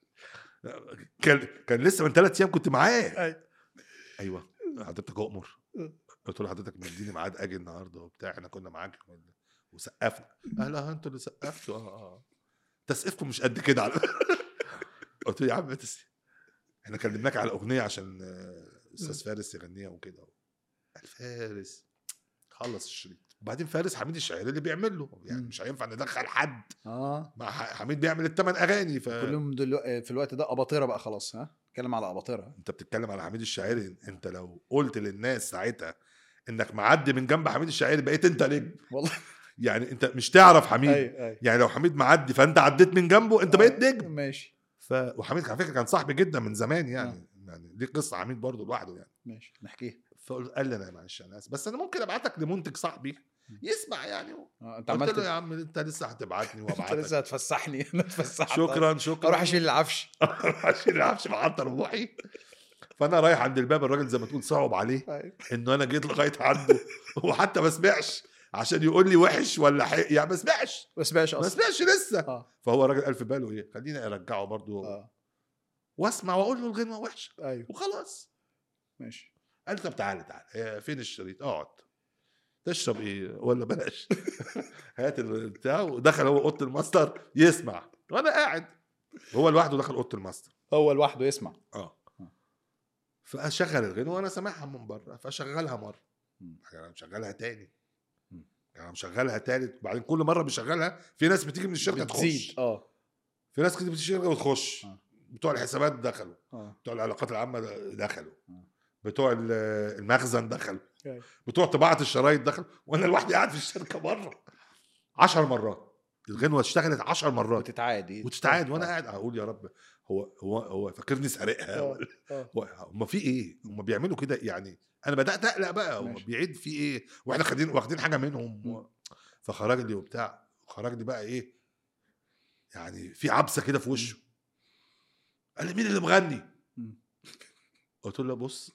كان كان لسه من ثلاث ايام كنت معاه أيوة. ايوه حضرتك اؤمر قلت له حضرتك مديني ميعاد اجي النهارده وبتاع احنا كنا معاك وسقفنا قال اه انتوا اللي سقفتوا اه اه تسقيفكم مش قد كده على قلت له يا عم تس... احنا كلمناك على اغنيه عشان آه، استاذ فارس يغنيها وكده الفارس خلص الشريط وبعدين فارس حميد الشاعري اللي بيعمل له يعني مم. مش هينفع ندخل حد اه مع ح- حميد بيعمل الثمان اغاني ف كلهم دلو... في الوقت ده اباطره بقى خلاص ها اتكلم على اباطره انت بتتكلم على حميد الشاعري انت لو قلت للناس ساعتها انك معدي من جنب حميد الشاعري بقيت انت نجم والله يعني انت مش تعرف حميد ايوه ايوه يعني لو حميد معدي فانت عديت من جنبه انت بقيت نجم ماشي ف... وحميد على فكره كان صاحبي جدا من زمان يعني يعني دي قصه حميد برضه لوحده يعني ماشي نحكيها فقال لي انا معلش انا اسف بس انا ممكن ابعتك لمنتج صاحبي يسمع يعني آه، انت قلت عملت له يا عم انت لسه هتبعتني انت وابعتك لسه هتفسحني انا اتفسحت شكرا شكرا اروح اشيل العفش عشان العفش معطر روحي فانا رايح عند الباب الراجل زي ما تقول صعب عليه أيوة. انه انا جيت لغايه عنده وحتى ما سمعش عشان يقول لي وحش ولا حي... يعني ما سمعش ما سمعش ما اصلا سمعش لسه اه فهو الراجل قال في باله ايه خليني ارجعه برضه اه واسمع واقول له الغنوه وحشه ايوه وخلاص ماشي قال لي طب تعالى تعالى إيه، فين الشريط اقعد تشرب ايه ولا بلاش هات البتاع ودخل هو اوضه الماستر يسمع وانا قاعد هو لوحده دخل اوضه الماستر هو لوحده يسمع اه آه. فاشغل الغنوه وانا سامعها من بره فاشغلها مره مم. انا مشغلها تاني مم. انا مشغلها تالت وبعدين كل مره بيشغلها في ناس بتيجي من الشركه تخش بتزيد اه في ناس كتير بتيجي الشركه وتخش آه. بتوع الحسابات دخلوا اه بتوع العلاقات العامه دخلوا آه. بتوع ال- المخزن دخلوا أيوة. بتوع طباعه الشرايط دخلوا وانا لوحدي قاعد في الشركه بره عشر مرات الغنوه اشتغلت عشر مرات وتتعاد إيه؟ وتتعاد وانا آه. قاعد اقول يا رب هو هو هو فاكرني سارقها آه. ولا آه. هو هم في ايه؟ هم بيعملوا كده يعني انا بدات اقلق بقى هم ماشي. بيعيد في ايه؟ واحنا خدين واخدين حاجه منهم مم. و... فخرج لي وبتاع خرج لي بقى ايه؟ يعني في عبسه كده في وشه قال لي مين اللي مغني؟ مم. قلت له بص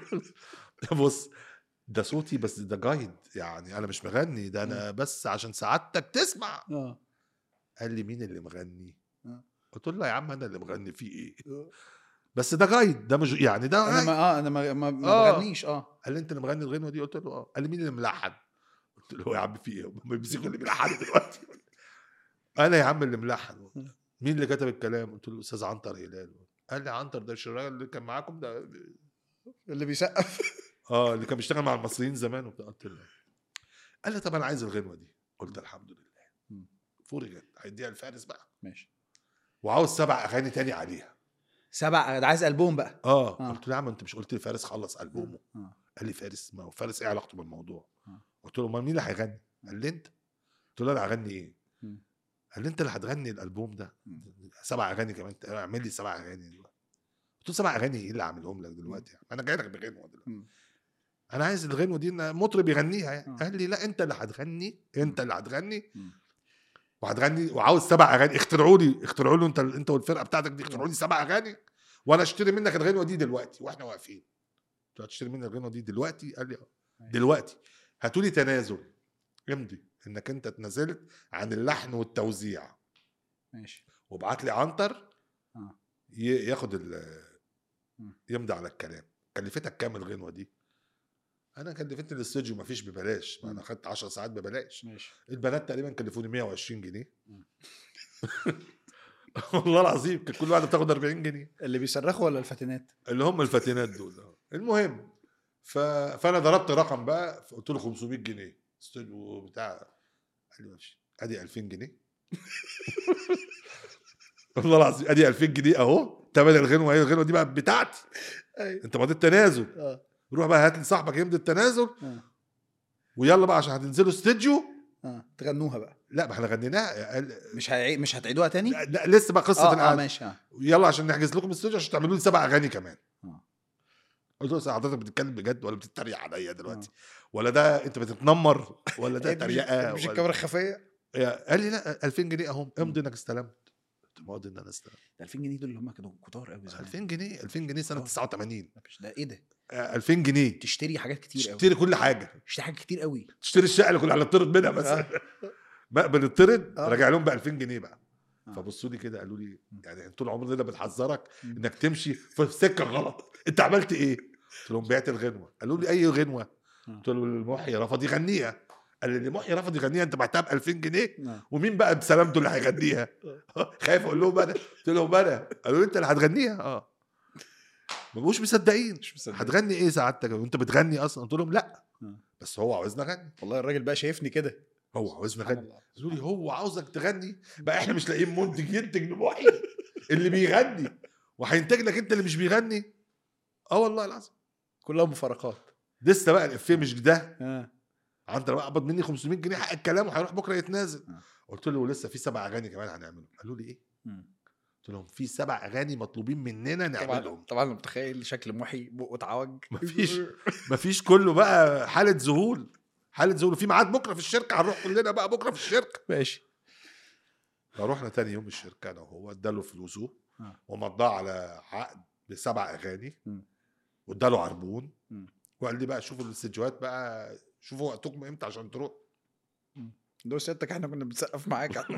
بص ده صوتي بس ده جايد يعني انا مش مغني ده انا بس عشان سعادتك تسمع اه قال لي مين اللي مغني؟ آه. قلت له يا عم انا اللي مغني فيه ايه؟ آه. بس ده جايد ده مش يعني ده انا جايد. ما اه انا ما ما, ما آه. بغنيش اه قال لي انت اللي مغني الغنوه دي قلت له اه قال لي مين اللي ملحن قلت له يا عم في ايه هم بيمسكوا اللي بيلحنوا دلوقتي انا يا عم اللي ملحن مين اللي كتب الكلام قلت له الاستاذ عنتر هلال قال لي عنتر ده الشرايط اللي كان معاكم ده اللي بيسقف اه اللي كان بيشتغل مع المصريين زمان وبتاع قلت له قال لي طب انا عايز الغنوه دي قلت الحمد لله مم. فرجت هيديها الفارس بقى ماشي وعاوز سبع اغاني تاني عليها سبع ده عايز البوم بقى اه, آه. قلت له يا عم انت مش قلت لي فارس خلص البومه اه قال لي فارس ما هو فارس ايه علاقته بالموضوع آه. قلت له امال مين اللي هيغني قال لي انت قلت له انا هغني ايه مم. قال لي انت اللي هتغني الالبوم ده مم. سبع اغاني كمان اعمل لي سبع اغاني دلوقتي قلت له سبع اغاني ايه اللي اعملهم لك دلوقتي يعني انا جاي لك بغنوه دلوقتي مم. انا عايز الغنوه دي إن مطرب يغنيها يعني آه. قال لي لا انت اللي هتغني انت اللي هتغني مم. وهتغني وعاوز سبع اغاني اخترعوا لي اخترعوا له انت انت والفرقه بتاعتك دي اخترعوا لي سبع اغاني وانا اشتري منك الغنوه دي دلوقتي واحنا واقفين قلت له هتشتري مني الغنوه دي دلوقتي قال لي اه دلوقتي هاتوا لي تنازل امضي انك انت اتنازلت عن اللحن والتوزيع ماشي وابعت لي عنتر آه. ي- ياخد ال مم. يمضي على الكلام كلفتك كام الغنوه دي انا كلفتني الاستوديو ما فيش ببلاش ما انا مم. خدت 10 ساعات ببلاش ماشي البنات تقريبا كلفوني 120 جنيه مم. والله العظيم كانت كل واحده بتاخد 40 جنيه اللي بيصرخوا ولا الفاتنات اللي هم الفاتنات دول آه. المهم ف... فانا ضربت رقم بقى قلت له 500 جنيه استوديو بتاع قال لي ماشي ادي 2000 جنيه والله العظيم ادي 2000 جنيه اهو تمن الغنوه هي الغنوه دي بقى بتاعتي ايوه انت مضيت تنازل اه روح بقى هات لي صاحبك يمضي التنازل اه ويلا بقى عشان هتنزلوا استوديو اه تغنوها بقى لا ما احنا غنيناها قال مش هي... مش هتعيدوها تاني؟ لا, لا لسه بقى قصه اه, آه القعده ماشي اه يلا عشان نحجز لكم استوديو عشان تعملوا لي سبع اغاني كمان آه. قلت له حضرتك بتتكلم بجد ولا بتتريق عليا دلوقتي ولا ده انت بتتنمر ولا ده إيه، مش- تريقه مش ولا- الكاميرا الخفيه يا- قال لي لا 2000 جنيه اهم امضي انك استلمت قلت له ماضي ان انا استلمت ده 2000 جنيه دول اللي هم كانوا كتار قوي زمان 2000 جنيه 2000 جنيه سنه آه. 89 مش ده ايه ده؟ آه، 2000 جنيه تشتري حاجات كتير قوي تشتري كل حاجه تشتري حاجات كتير قوي تشتري الشقه اللي كنا هنطرد منها بس آه. بقى بنطرد آه. راجع لهم ب 2000 جنيه بقى آه. فبصوا لي كده قالوا لي مم. يعني طول عمرنا بنحذرك مم. انك تمشي في سكه غلط انت عملت ايه؟ قلت لهم بعت الغنوه قالوا لي اي غنوه؟ آه. قلت له المحيي رفض يغنيها قال لي المحيي رفض يغنيها انت بعتها ب 2000 جنيه آه. ومين بقى بسلامته اللي هيغنيها؟ خايف اقول لهم انا قلت لهم انا قالوا لي انت اللي هتغنيها اه ما بقوش مصدقين مش مصدق هتغني ايه سعادتك وانت بتغني اصلا قلت لهم لا آه. بس هو عاوزنا اغني والله الراجل بقى شايفني كده هو عاوزنا سبحان اغني الله. قالوا لي هو عاوزك تغني بقى احنا مش لاقيين منتج ينتج لمحي اللي بيغني وهينتج لك انت اللي مش بيغني اه والله العظيم كلها مفارقات لسه بقى الافيه مش ده اه عنتر بقى قبض مني 500 جنيه حق الكلام وهيروح بكره يتنازل آه. قلت له لسه في سبع اغاني كمان هنعملهم قالوا لي ايه مم. قلت لهم في سبع اغاني مطلوبين مننا طبعا نعملهم طبعا أنا متخيل شكل محي بقه اتعوج مفيش. مفيش كله بقى حاله ذهول حاله ذهول في ميعاد بكره في الشركه هنروح كلنا بقى بكره في الشركه ماشي فروحنا تاني يوم الشركه انا وهو اداله فلوسه آه. ومضاه على عقد بسبع اغاني مم. واداله عربون مم. وقال لي بقى شوفوا الاستديوهات بقى شوفوا وقتكم امتى عشان تروح دول سيادتك احنا كنا بنسقف معاك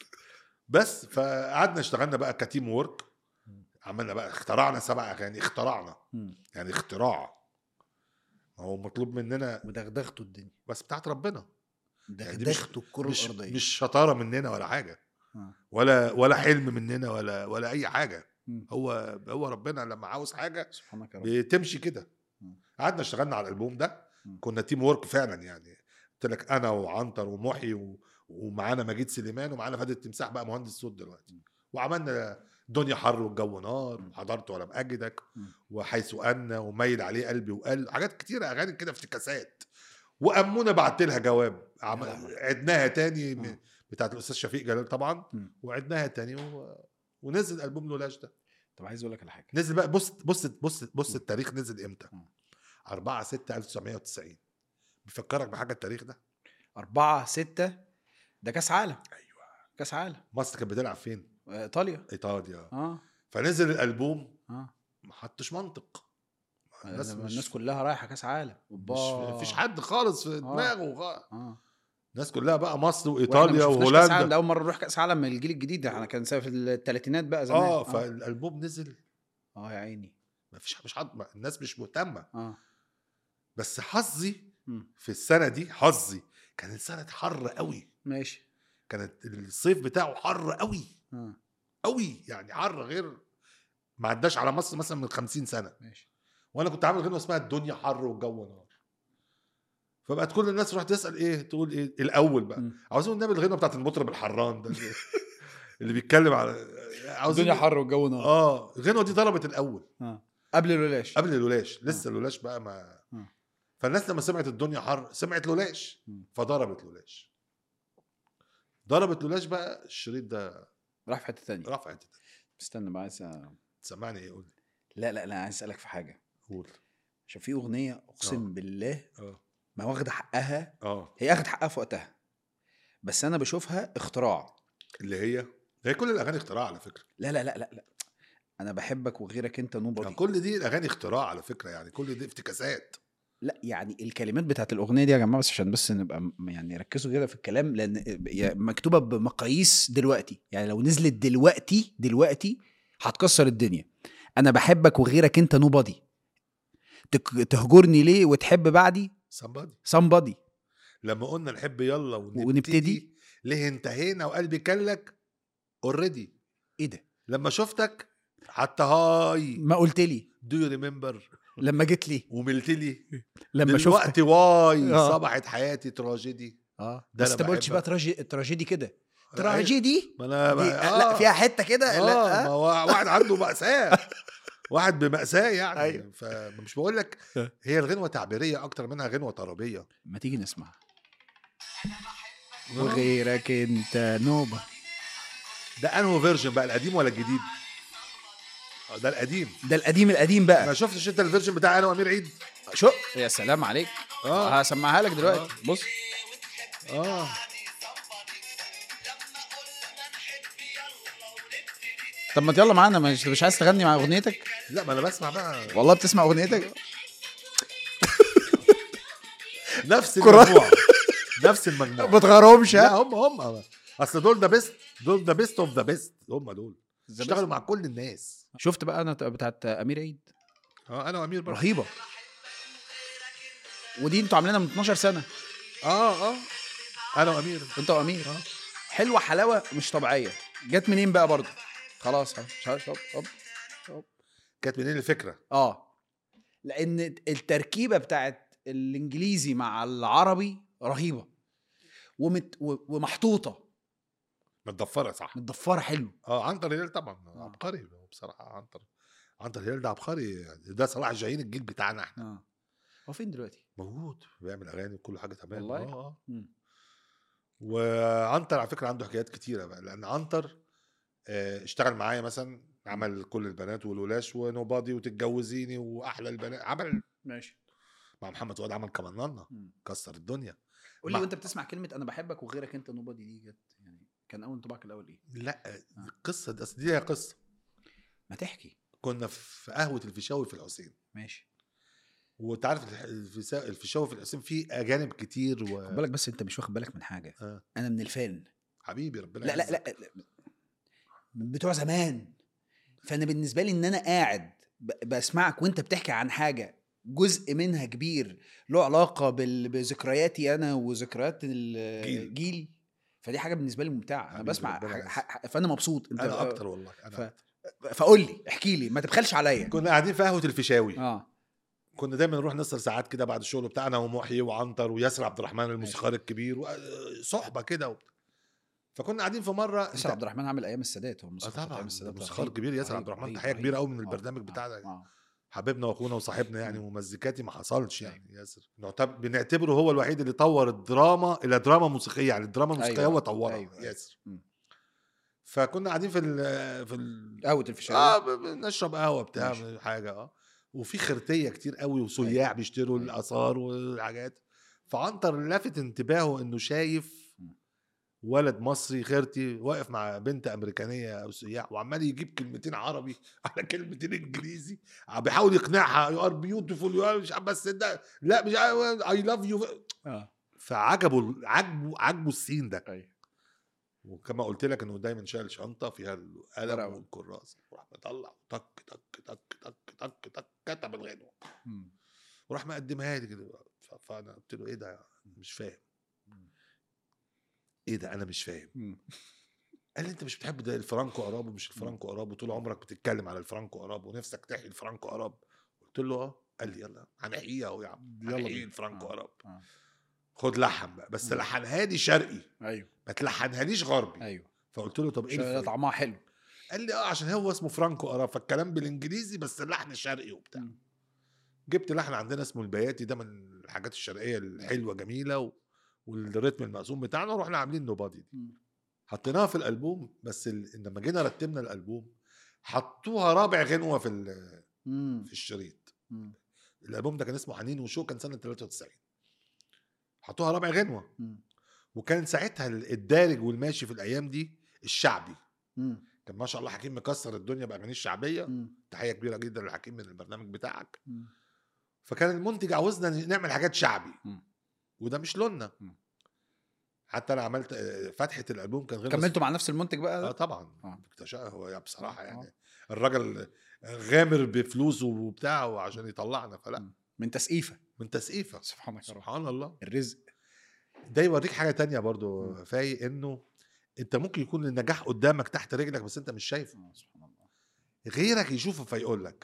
بس فقعدنا اشتغلنا بقى كتيم وورك عملنا بقى اخترعنا سبع اغاني اخترعنا يعني اختراع ما هو مطلوب مننا ودغدغتوا الدنيا بس بتاعت ربنا يعني دي مش- دغدغتوا الكره مش الارضيه مش شطاره مننا ولا حاجه آه. ولا ولا حلم مننا ولا ولا اي حاجه مم. هو هو ربنا لما عاوز حاجه سبحانك يا رب بتمشي كده مم. قعدنا اشتغلنا على الالبوم ده مم. كنا تيم وورك فعلا يعني قلت لك انا وعنتر ومحي و... ومعانا مجيد سليمان ومعانا فادي التمساح بقى مهندس صوت دلوقتي مم. وعملنا دنيا حر والجو نار مم. وحضرت ولم اجدك مم. وحيث ان وميل عليه قلبي وقال حاجات كتيره اغاني كده افتكاسات وامونه بعت لها جواب عم... يا لهوي. عدناها تاني مم. من... بتاعت الاستاذ شفيق جلال طبعا مم. وعدناها تاني و... ونزل البوم لولاش ده طب عايز اقول لك على حاجه نزل بقى بص بص بص بص مم. التاريخ نزل امتى مم. 4 6 1990 بيفكرك بحاجه التاريخ ده أربعة ستة ده كأس عالم ايوه كأس عالم مصر كانت بتلعب فين إيطاليا ايطاليا اه فنزل الالبوم اه ما حطش منطق الناس, الناس الناس مش كلها رايحة كأس عالم مش مفيش حد خالص في دماغه خ- اه الناس كلها بقى مصر وإحنا وايطاليا ما شفناش كأس عالم وهولندا ده أول مرة نروح كأس عالم من الجيل الجديد احنا كان في الثلاثينات بقى زمان اه فالالبوم نزل اه يا عيني ما فيش مش حد ما- الناس مش مهتمه اه بس حظي مم. في السنه دي حظي كانت سنه حر قوي ماشي كانت الصيف بتاعه حر قوي اه قوي يعني حر غير ما عداش على مصر مثلا من 50 سنه ماشي وانا كنت عامل غنوه اسمها الدنيا حر والجو نار فبقت كل الناس تروح تسال ايه تقول ايه الاول بقى مم. عاوزين نعمل الغنوه بتاعت المطرب الحران ده اللي- اللي بيتكلم على عاوزين الدنيا حر والجو نار اه الغنوه دي طلبت الاول اه قبل الولاش قبل الولاش لسه الولاش بقى ما آه. فالناس لما سمعت الدنيا حر سمعت لولاش مم. فضربت لولاش ضربت لولاش بقى الشريط ده راح في حتة تانية رفع حته استنى بقى عايز أ- تسمعني ايه قول لي لا لا لا عايز اسالك في حاجه قول عشان في اغنيه اقسم آه. بالله اه ما واخده حقها اه هي اخدت حقها في وقتها بس انا بشوفها اختراع اللي هي هي كل الاغاني اختراع على فكره لا لا لا لا لا انا بحبك وغيرك انت يعني نوبادي كل دي الاغاني اختراع على فكره يعني كل دي افتكاسات لا يعني الكلمات بتاعت الاغنيه دي يا جماعه بس عشان بس نبقى م- يعني ركزوا كده في الكلام لان هي مكتوبه بمقاييس دلوقتي يعني لو نزلت دلوقتي دلوقتي هتكسر الدنيا انا بحبك وغيرك انت نوبادي تهجرني ليه وتحب بعدي somebody somebody لما قلنا نحب يلا ونبتدي, ونبتدي. ليه انتهينا وقلبي كلك اوريدي ايه ده لما شفتك حتى هاي ما قلت لي دو يو ريمبر لما جيت لي وملت لي لما شفتك دلوقتي واي آه. صبحت حياتي تراجيدي اه ده بس أنا انت ما قلتش بحبك. بقى تراجي تراجيدي كده تراجيدي ما انا دي بقى- لا فيها حته كده اه لا ما هو واحد عنده مأساة واحد بمأساة يعني أيوة. فمش بقول لك هي الغنوة تعبيرية أكتر منها غنوة طربية ما تيجي نسمع وغيرك انت نوبه ده أنهو فيرجن بقى القديم ولا الجديد؟ آه، ده القديم ده القديم القديم ما بقى شفتش انت الفيرجن بتاع انا وامير عيد شو يا سلام عليك اه هسمعها لك دلوقتي بص اه طب ما يلا معانا مش مش عايز تغني مع اغنيتك لا ما انا بسمع بقى والله بتسمع اغنيتك نفس كرة. المجموعة نفس المجموعة ما تغيرهمش لا ها هم هم اصل دول ذا بيست دول ذا بيست اوف ذا بيست هم دول اشتغلوا مع كل الناس شفت بقى انا بتاعت امير عيد اه انا وامير برضه رهيبه ودي انتوا عاملينها من 12 سنه اه اه انا وامير انت وامير حلوه حلاوه مش طبيعيه جت منين بقى برضه خلاص مش عارف طب طب كانت منين الفكره اه لان التركيبه بتاعت الانجليزي مع العربي رهيبه ومت و- ومحطوطه متضفره صح متضفره حلو اه عنتر هلال طبعا آه. عبقري بصراحه عنتر عنتر هلال ده عبقري يعني ده صلاح جايين الجيل بتاعنا احنا اه هو فين دلوقتي؟ موجود بيعمل اغاني وكل حاجه تمام والله؟ اه اه مم. وعنتر على فكره عنده حكايات كتيره بقى لان عنتر آه، اشتغل معايا مثلا عمل كل البنات والولاش ونوبادي وتتجوزيني واحلى البنات عمل ماشي مع محمد فؤاد عمل كمنانا مم. كسر الدنيا قول لي مع- وانت بتسمع كلمه انا بحبك وغيرك انت نوبادي دي جت يعني كان اول انطباعك الاول ايه؟ لا القصه دي اصل دي هي قصه ما تحكي كنا في قهوه الفيشاوي في الحسين ماشي وانت عارف الح- الفيسا- الفيشاوي في الحسين فيه اجانب كتير و... خد بالك بس انت مش واخد بالك من حاجه آه. انا من الفان حبيبي ربنا لا لا يعزك. لا لا. من بتوع زمان فانا بالنسبه لي ان انا قاعد ب- بسمعك وانت بتحكي عن حاجه جزء منها كبير له علاقه بال- بذكرياتي انا وذكريات جيل. الجيل فدي حاجه بالنسبه لي ممتعه انا حبيبي بسمع ربنا ح- يعزك. ح- فانا مبسوط انت انا اكتر والله انا ف- أكتر. فقول لي احكي لي ما تبخلش عليا كنا قاعدين في قهوه الفيشاوي اه كنا دايما نروح نسهر ساعات كده بعد الشغل بتاعنا ومحيي وعنتر وياسر عبد الرحمن الموسيقار الكبير و- صحبه كده وبتاع. فكنا قاعدين في مره ياسر عبد الرحمن عامل ايام السادات هو آه موسيقار طبعا ايام السادات الموسيقار رهيب، الكبير ياسر رهيب، عبد الرحمن رهيب، تحيه رهيب. كبيره قوي من آه، البرنامج آه، بتاعنا آه. حبيبنا واخونا وصاحبنا يعني مم. ومزيكاتي ما حصلش يعني ياسر نعتبر بنعتبره هو الوحيد اللي طور الدراما الى دراما موسيقيه يعني الدراما الموسيقيه أيوة، هو طورها أيوة، أيوة. ياسر مم. فكنا قاعدين في ال في ال قهوه الفيشاوي اه ب- بنشرب قهوه بتاع ماشي. حاجه اه وفي خرتيه كتير قوي وسياح بيشتروا أيوة. الاثار والحاجات فعنتر لافت انتباهه انه شايف مم. ولد مصري خيرتي واقف مع بنت امريكانيه او سياح وعمال يجيب كلمتين عربي على كلمتين انجليزي بيحاول يقنعها يو ار بيوتيفول يو مش عارف بس ده لا مش اي لاف يو اه فعجبه عجبه عجبه السين ده ايوه وكما قلت لك انه دايما شايل شنطه فيها القلم ورقة. والكراس وراح مطلع تك تك تك تك تك تك كتب الغنوه مم. وراح مقدمها لي كده ف- فانا قلت له ايه ده مش فاهم ايه ده انا مش فاهم مم. قال لي انت مش بتحب ده الفرانكو اراب ومش الفرانكو اراب وطول عمرك بتتكلم على الفرانكو اراب ونفسك تحيي الفرانكو اراب قلت له اه قال لي يلا هنحييها اهو يا عم يلا هنحيي بينا. الفرانكو آه. اراب آه. خد لحن بقى بس مم. لحنها لي شرقي ايوه ما تلحنهاليش غربي ايوه فقلت له طب ايه عشان الفرق؟ طعمها حلو قال لي اه عشان هو اسمه فرانكو اراب فالكلام بالانجليزي بس اللحن شرقي وبتاع جبت لحن عندنا اسمه البياتي ده من الحاجات الشرقيه الحلوه جميله و... والريتم المقسوم بتاعنا ورحنا عاملين نوبادي دي مم. حطيناها في الالبوم بس ال... لما جينا رتبنا الالبوم حطوها رابع غنوه في ال... مم. في الشريط مم. الالبوم ده كان اسمه حنين وشو كان سنه 93 حطوها رابع غنوه مم. وكان ساعتها الدارج والماشي في الايام دي الشعبي مم. كان ما شاء الله حكيم مكسر الدنيا باغانيه الشعبيه مم. تحيه كبيره جدا لحكيم من البرنامج بتاعك مم. فكان المنتج عاوزنا نعمل حاجات شعبي مم. وده مش لوننا مم. حتى انا عملت آه، فتحه الالبوم كان غير كملتوا مع نفس المنتج اه بقى طبعا آه. اكتشف هو يا بصراحه آه. يعني الراجل غامر بفلوسه وبتاعه عشان يطلعنا فلا مم. من تسقيفه من تسقيفه سبحانك يا رب سبحان الله الرزق ده يوريك حاجه تانية برضو مم. فاي انه انت ممكن يكون النجاح قدامك تحت رجلك بس انت مش شايفه آه، سبحان الله غيرك يشوفه فيقول لك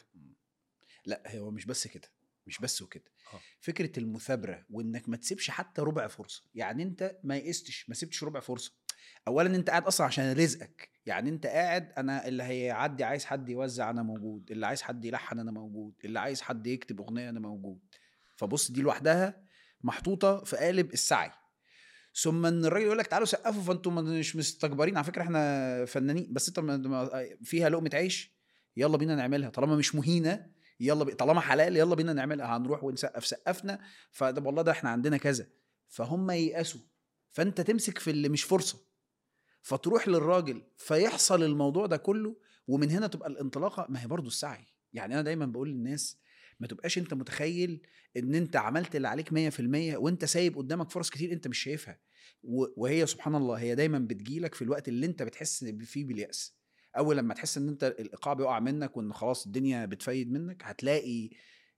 لا هو مش بس كده مش بس وكده آه. فكره المثابره وانك ما تسيبش حتى ربع فرصه يعني انت ما يئستش ما سبتش ربع فرصه اولا انت قاعد اصلا عشان رزقك يعني انت قاعد انا اللي هيعدي عايز حد يوزع انا موجود اللي عايز حد يلحن انا موجود اللي عايز حد يكتب اغنيه انا موجود فبص دي لوحدها محطوطه في قالب السعي ثم ان الراجل يقول لك تعالوا سقفوا فانتم مش مستكبرين على فكره احنا فنانين بس انت ما- ما- فيها لقمه عيش يلا بينا نعملها طالما مش مهينه يلا بي... طالما حلال يلا بينا نعملها هنروح ونسقف سقفنا فده والله ده احنا عندنا كذا فهم ييأسوا فانت تمسك في اللي مش فرصه فتروح للراجل فيحصل الموضوع ده كله ومن هنا تبقى الانطلاقه ما هي برضو السعي يعني انا دايما بقول للناس ما تبقاش انت متخيل ان انت عملت اللي عليك 100% وانت سايب قدامك فرص كتير انت مش شايفها و- وهي سبحان الله هي دايما بتجيلك في الوقت اللي انت بتحس فيه باليأس اول لما تحس ان انت الايقاع بيقع منك وان خلاص الدنيا بتفيد منك هتلاقي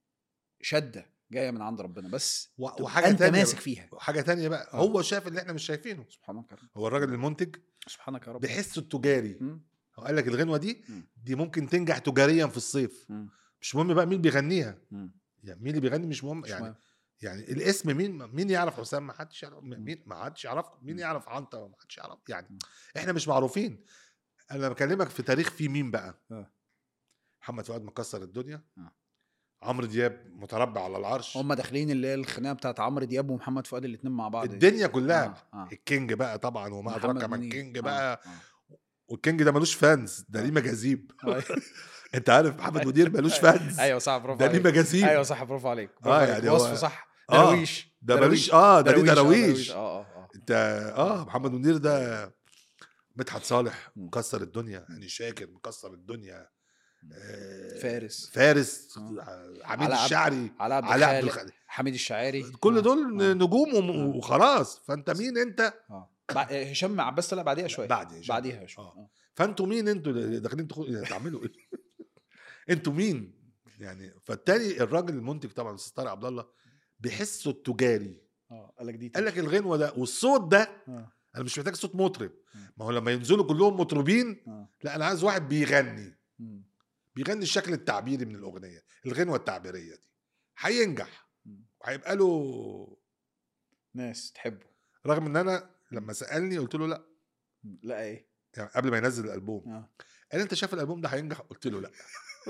شده جايه من عند ربنا بس و- تبقى وحاجه انت تانية ماسك بقى. فيها وحاجه تانية بقى آه. هو شاف اللي احنا مش شايفينه سبحانك يا رب هو الراجل المنتج سبحانك يا رب بحسه التجاري مم. هو قال لك الغنوه دي مم. دي ممكن تنجح تجاريا في الصيف مم. مش مهم بقى مين بيغنيها مم. يعني مين اللي بيغني مش مهم مش يعني مهم. يعني الاسم مين مين يعرف حسام ما حدش يعرف مين ما حدش يعرف مين مم. يعرف عنتر ما حدش يعرف يعني مم. احنا مش معروفين انا بكلمك في تاريخ في مين بقى آه. محمد فؤاد مكسر الدنيا آه. عمرو دياب متربع على العرش هم داخلين اللي هي الخناقه بتاعت عمرو دياب ومحمد فؤاد الاثنين مع بعض دي. الدنيا كلها آه. آه. الكينج بقى طبعا وما محمد ادراك ما منير. الكينج آه. بقى آه. والكينج ده ملوش فانز ده آه. ليه مجاذيب أيوة. انت عارف محمد منير ملوش فانز ايوه صح برافو ده ليه عليك مجاذيب ايوه صح برافو عليك برافو آه، عليك. يعني هو- وصف صح آه، درويش ده ملوش اه ده ليه آه، دراويش اه اه اه انت اه محمد منير ده مدحت صالح مم. مكسر الدنيا يعني شاكر مكسر الدنيا آه، فارس. فارس آه. عميد علاء عبد- الشعري علاء عبد علاء عبد الخالق الخالق حميد الشاعري كل آه. دول آه. نجوم وم- آه. وخلاص فانت مين انت اه بع- هشام عباس طلع بعديها شويه بعد هشام. بعديها شويه آه. آه. فانتوا مين انتوا اللي داخلين تخ- تعملوا ايه انتوا مين يعني فالتاني الراجل المنتج طبعا الاستاذ طارق عبد الله بيحسه التجاري اه قال لك دي قال لك الغنوه ده والصوت ده اه انا مش محتاج صوت مطرب مم. ما هو لما ينزلوا كلهم مطربين اه لا انا عايز واحد بيغني مم. بيغني الشكل التعبيري من الاغنيه الغنوه التعبيريه دي هينجح مم. وهيبقى له ناس تحبه رغم ان انا لما سالني قلت له لا مم. لا ايه يعني قبل ما ينزل الالبوم اه قال لي انت شايف الالبوم ده هينجح قلت له لا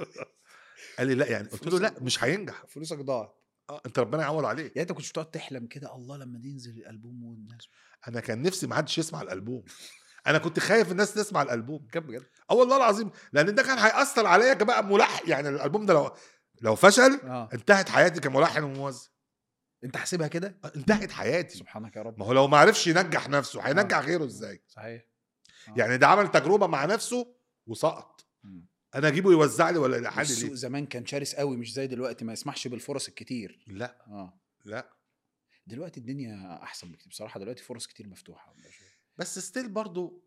قال لي لا يعني قلت له لا مش هينجح فلوسك ضاعت اه انت ربنا يعوض عليك يعني انت كنتش بتقعد تحلم كده الله لما ينزل الالبوم والناس انا كان نفسي ما حدش يسمع الالبوم انا كنت خايف الناس تسمع الالبوم كان بجد اه والله العظيم لان ده كان هياثر عليا كبقى ملحن يعني الالبوم ده لو لو فشل اه انتهت حياتي كملحن وموزع انت حاسبها كده آه، انتهت حياتي سبحانك يا رب ما هو لو ما عرفش ينجح نفسه هينجح غيره ازاي صحيح آه. يعني ده عمل تجربه مع نفسه وسقط مم. انا اجيبه يوزع لي ولا يلحن لي السوق ليه زمان كان شرس قوي مش زي دلوقتي ما يسمحش بالفرص الكتير لا اه لا دلوقتي الدنيا احسن بكتير بصراحه دلوقتي فرص كتير مفتوحه بس ستيل برضو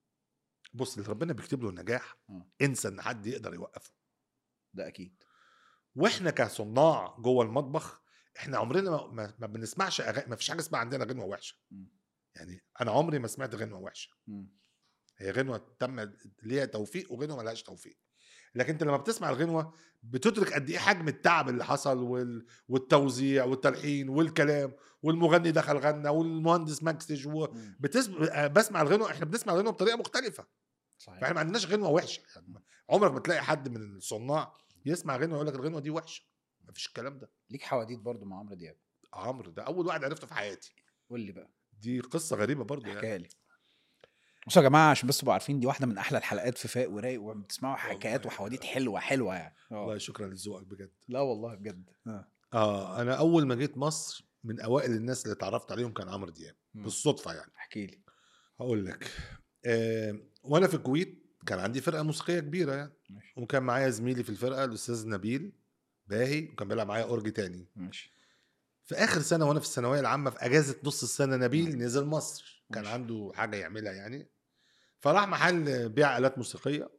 بص اللي ربنا بيكتب له النجاح آه. انسى ان حد يقدر يوقفه ده اكيد واحنا كصناع جوه المطبخ احنا عمرنا ما, ما, ما بنسمعش أغاني ما فيش حاجه اسمها عندنا غنوه وحشه مم. يعني انا عمري ما سمعت غنوه وحشه مم. هي غنوه تم ليها توفيق وغنوه ملهاش توفيق لكن انت لما بتسمع الغنوه بتدرك قد ايه حجم التعب اللي حصل وال... والتوزيع والتلحين والكلام والمغني دخل غنى والمهندس مكسج و... مم. بتس... بسمع الغنوه احنا بنسمع الغنوه بطريقه مختلفه صحيح فاحنا ما عندناش غنوه وحشه يعني عمرك ما تلاقي حد من الصناع يسمع غنوه يقول لك الغنوه دي وحشه ما فيش الكلام ده ليك حواديت برضو مع عمرو دياب عمرو ده اول واحد عرفته في حياتي قول لي بقى دي قصه غريبه برضه يعني احكيها لي بصوا يا جماعه عشان بس تبقوا عارفين دي واحده من احلى الحلقات في فايق ورايق وبتسمعوا حكايات والله. وحواديت حلوه حلوه يعني والله اه شكرا لذوقك بجد لا والله بجد اه اه انا اول ما جيت مصر من اوائل الناس اللي اتعرفت عليهم كان عمرو دياب مم. بالصدفه يعني احكي لي هقول لك آه وانا في الكويت كان عندي فرقه موسيقيه كبيره يعني ماشي وكان معايا زميلي في الفرقه الاستاذ نبيل باهي وكان بيلعب معايا اورج تاني ماشي في اخر سنه وانا في الثانويه العامه في اجازه نص السنه نبيل نزل مصر كان ماشي. عنده حاجه يعملها يعني فراح محل بيع الات موسيقيه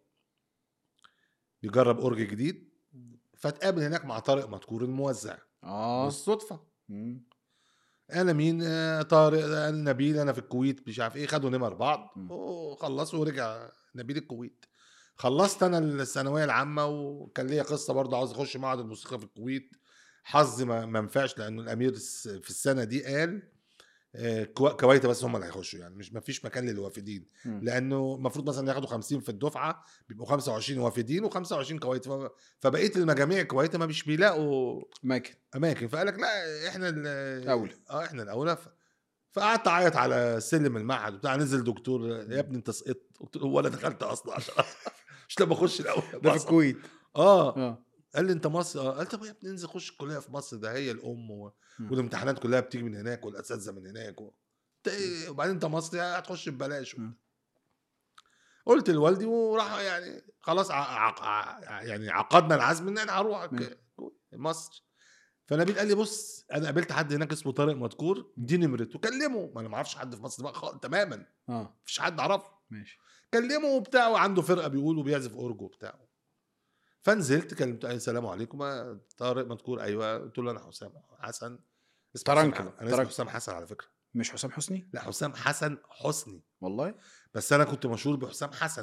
بيجرب اورج جديد فاتقابل هناك مع طارق مدكور الموزع اه بالصدفه مم. انا مين آه، طارق انا نبيل انا في الكويت مش عارف ايه خدوا نمر بعض مم. وخلصوا ورجع نبيل الكويت خلصت انا الثانويه العامه وكان ليا قصه برضه عاوز اخش معهد الموسيقى في الكويت حظي ما ما نفعش لانه الامير الس- في السنه دي قال آه، كوا- كويتا بس هم اللي هيخشوا يعني مش ما فيش مكان للوافدين مم. لانه المفروض مثلا ياخدوا 50 في الدفعه بيبقوا 25 وافدين و25 كويت ف- فبقيه المجاميع الكويته ما مش بيلاقوا ماكن اماكن فقال لك لا احنا ال- أولى. اه احنا الاولى ف... فقعدت اعيط على سلم المعهد وبتاع نزل دكتور يا ابني انت سقطت قلت له ولا دخلت اصلا عشان مش لما اخش الاول ده في مصر. الكويت اه اه قال لي انت مصر اه قلت طب يا ابني انزل خش الكليه في مصر ده هي الام و... مم. والامتحانات كلها بتيجي من هناك والاساتذه من هناك و... انت ايه وبعدين انت مصري هتخش ببلاش مم. قلت لوالدي وراح يعني خلاص ع... ع... ع... يعني عقدنا العزم ان احنا هنروح مم. ك- مصر فنبيل قال لي بص انا قابلت حد هناك اسمه طارق مدكور دي نمرته كلمه ما انا ما اعرفش حد في مصر بقى خالص تماما اه مفيش حد اعرفه ماشي كلمه وبتاع وعنده فرقه بيقول وبيعزف اورج وبتاع فنزلت كلمت قال السلام عليكم آه، طارق مدكور ايوه قلت له انا حسام حسن اسمه حسام ترنكل. ح- انا اسمي ترنكل. حسام حسن على فكره مش حسام حسني لا حسام حسن حسني والله بس انا كنت مشهور بحسام حسن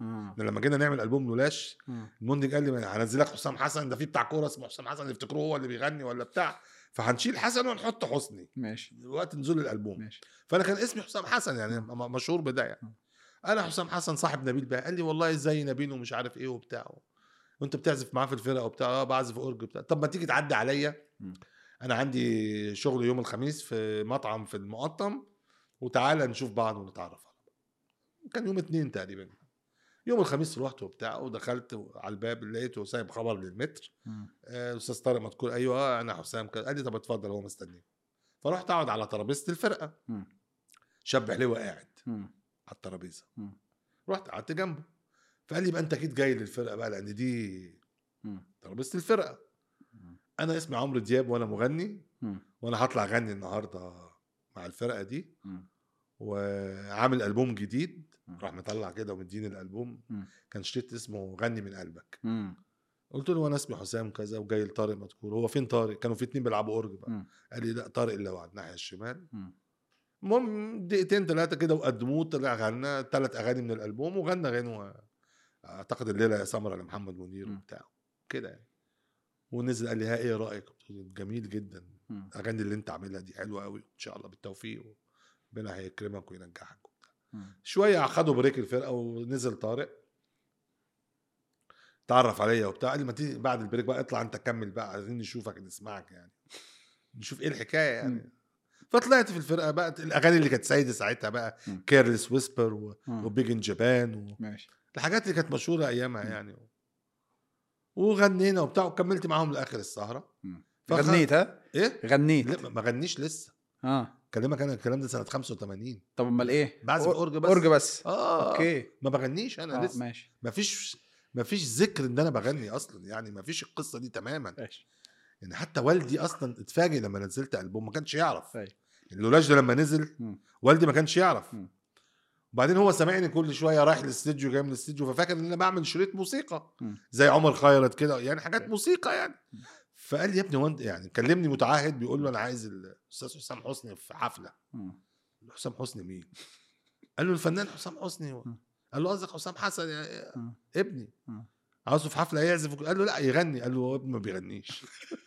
آه. إن لما جينا نعمل البوم لولاش آه. المنتج قال لي ما هنزلك حسام حسن ده في بتاع كوره اسمه حسام حسن يفتكروه هو اللي بيغني ولا بتاع فهنشيل حسن ونحط حسني ماشي وقت نزول الالبوم ماشي فانا كان اسمي حسام حسن يعني مم. م- مشهور بده يعني مم. انا حسام حسن صاحب نبيل بقى قال لي والله ازاي نبيل ومش عارف ايه وبتاع وانت بتعزف معاه في الفرقه وبتاع اه بعزف اورج وبتاع طب ما تيجي تعدي عليا مم. انا عندي شغل يوم الخميس في مطعم في المقطم وتعالى نشوف بعض ونتعرف على بعض كان يوم اتنين تقريبا يوم الخميس رحت وبتاع ودخلت على الباب لقيته سايب خبر للمتر مم. آه، الاستاذ طارق مدكور ايوه آه، انا حسام كده قال لي طب اتفضل هو مستنيك فرحت اقعد على ترابيزه الفرقه مم. شاب حلوه قاعد مم. على الترابيزه مم. رحت قعدت جنبه فقال لي يبقى انت اكيد جاي للفرقه بقى لان دي مم. ترابيزه الفرقه مم. انا اسمي عمرو دياب وانا مغني مم. وانا هطلع اغني النهارده مع الفرقه دي مم. وعامل البوم جديد مم. راح مطلع كده ومديني الالبوم مم. كان شريط اسمه غني من قلبك مم. قلت له انا اسمي حسام كذا وجاي لطارق مذكور هو فين طارق كانوا في اتنين بيلعبوا اورج بقى مم. قال لي لا طارق اللي هو على الناحيه الشمال مم. المهم دقيقتين ثلاثه كده وقدموه طلع غنى ثلاث اغاني من الالبوم وغنى غنوه اعتقد الليله يا سمره لمحمد منير مم. وبتاع كده يعني ونزل قال لي ها ايه رايك قلت له جميل جدا مم. الاغاني اللي انت عاملها دي حلوه قوي ان شاء الله بالتوفيق ربنا هيكرمك وينجحك مم. شويه خدوا بريك الفرقه ونزل طارق تعرف عليا وبتاع قال لي ما تيجي بعد البريك بقى اطلع انت كمل بقى عايزين نشوفك نسمعك يعني نشوف ايه الحكايه يعني مم. فطلعت في الفرقه بقى الاغاني اللي كانت سايده ساعتها بقى مم. كيرلس ويسبر مم. وبيج ان جابان ماشي الحاجات اللي كانت مشهوره ايامها مم. يعني وغنينا وبتاع وكملت معاهم لاخر السهره مم. فخ- غنيت ها ايه غنيت لا ما غنيش لسه اه كلامك انا الكلام ده سنه 85 طب امال ايه بعزف أور- أورج بس. اورج بس اه اوكي ما بغنيش انا آه لسه ماشي ما فيش ما فيش ذكر ان انا بغني اصلا يعني ما فيش القصه دي تماما ماشي يعني حتى والدي اصلا اتفاجئ لما نزلت البوم ما كانش يعرف أيوة. اللولاج ده لما نزل مم. والدي ما كانش يعرف مم. وبعدين هو سامعني كل شويه رايح الاستديو جاي من الاستديو ففاكر ان انا بعمل شريط موسيقى مم. زي عمر خيرت كده يعني حاجات أيوة. موسيقى يعني مم. فقال لي يا ابني وانت يعني كلمني متعهد بيقول له انا عايز الاستاذ حسام حسني في حفله مم. قال له حسام حسني مين؟ قال له الفنان حسام حسني مم. قال له قصدك حسام حسن يا مم. ابني مم. عاوزه في حفله يعزف قال له لا يغني قال له هو ابني ما بيغنيش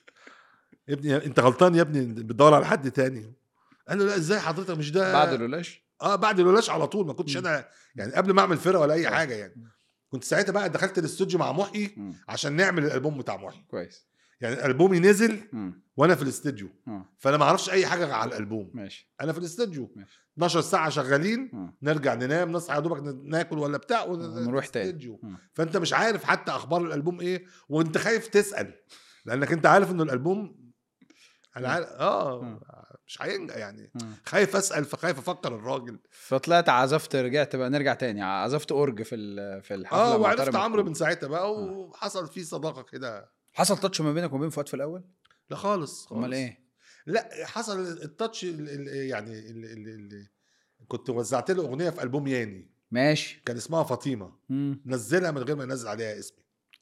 ابني انت غلطان يا ابني بتدور على حد تاني قال له لا ازاي حضرتك مش ده بعد الولاش اه بعد الولاش على طول ما كنتش مم. انا يعني قبل ما اعمل فرقه ولا اي آه. حاجه يعني مم. كنت ساعتها بقى دخلت الاستوديو مع محيي مم. عشان نعمل الالبوم بتاع محيي كويس يعني البومي نزل مم. وانا في الاستوديو اه فانا ما اعرفش اي حاجه على الالبوم ماشي انا في الاستوديو ماشي 12 ساعه شغالين مم. نرجع ننام نصحى يا دوبك ناكل ولا بتاع ونروح تاني الاستوديو. مم. فانت مش عارف حتى اخبار الالبوم ايه وانت خايف تسال لانك انت عارف انه الالبوم انا عارف اه مم. مش هينجح يعني مم. خايف اسال فخايف افكر الراجل فطلعت عزفت رجعت بقى نرجع تاني عزفت اورج في ال- في الحفله اه مع وعرفت طارق عمرو مدكور. من ساعتها بقى وحصل فيه صداقه كده حصل تاتش ما بينك وبين فؤاد في الاول لا خالص خالص امال ايه لا حصل التاتش ال- ال- يعني ال- ال- ال- كنت وزعت له اغنيه في البوم ياني ماشي كان اسمها فاطمه مم. نزلها من غير ما ينزل عليها اسمي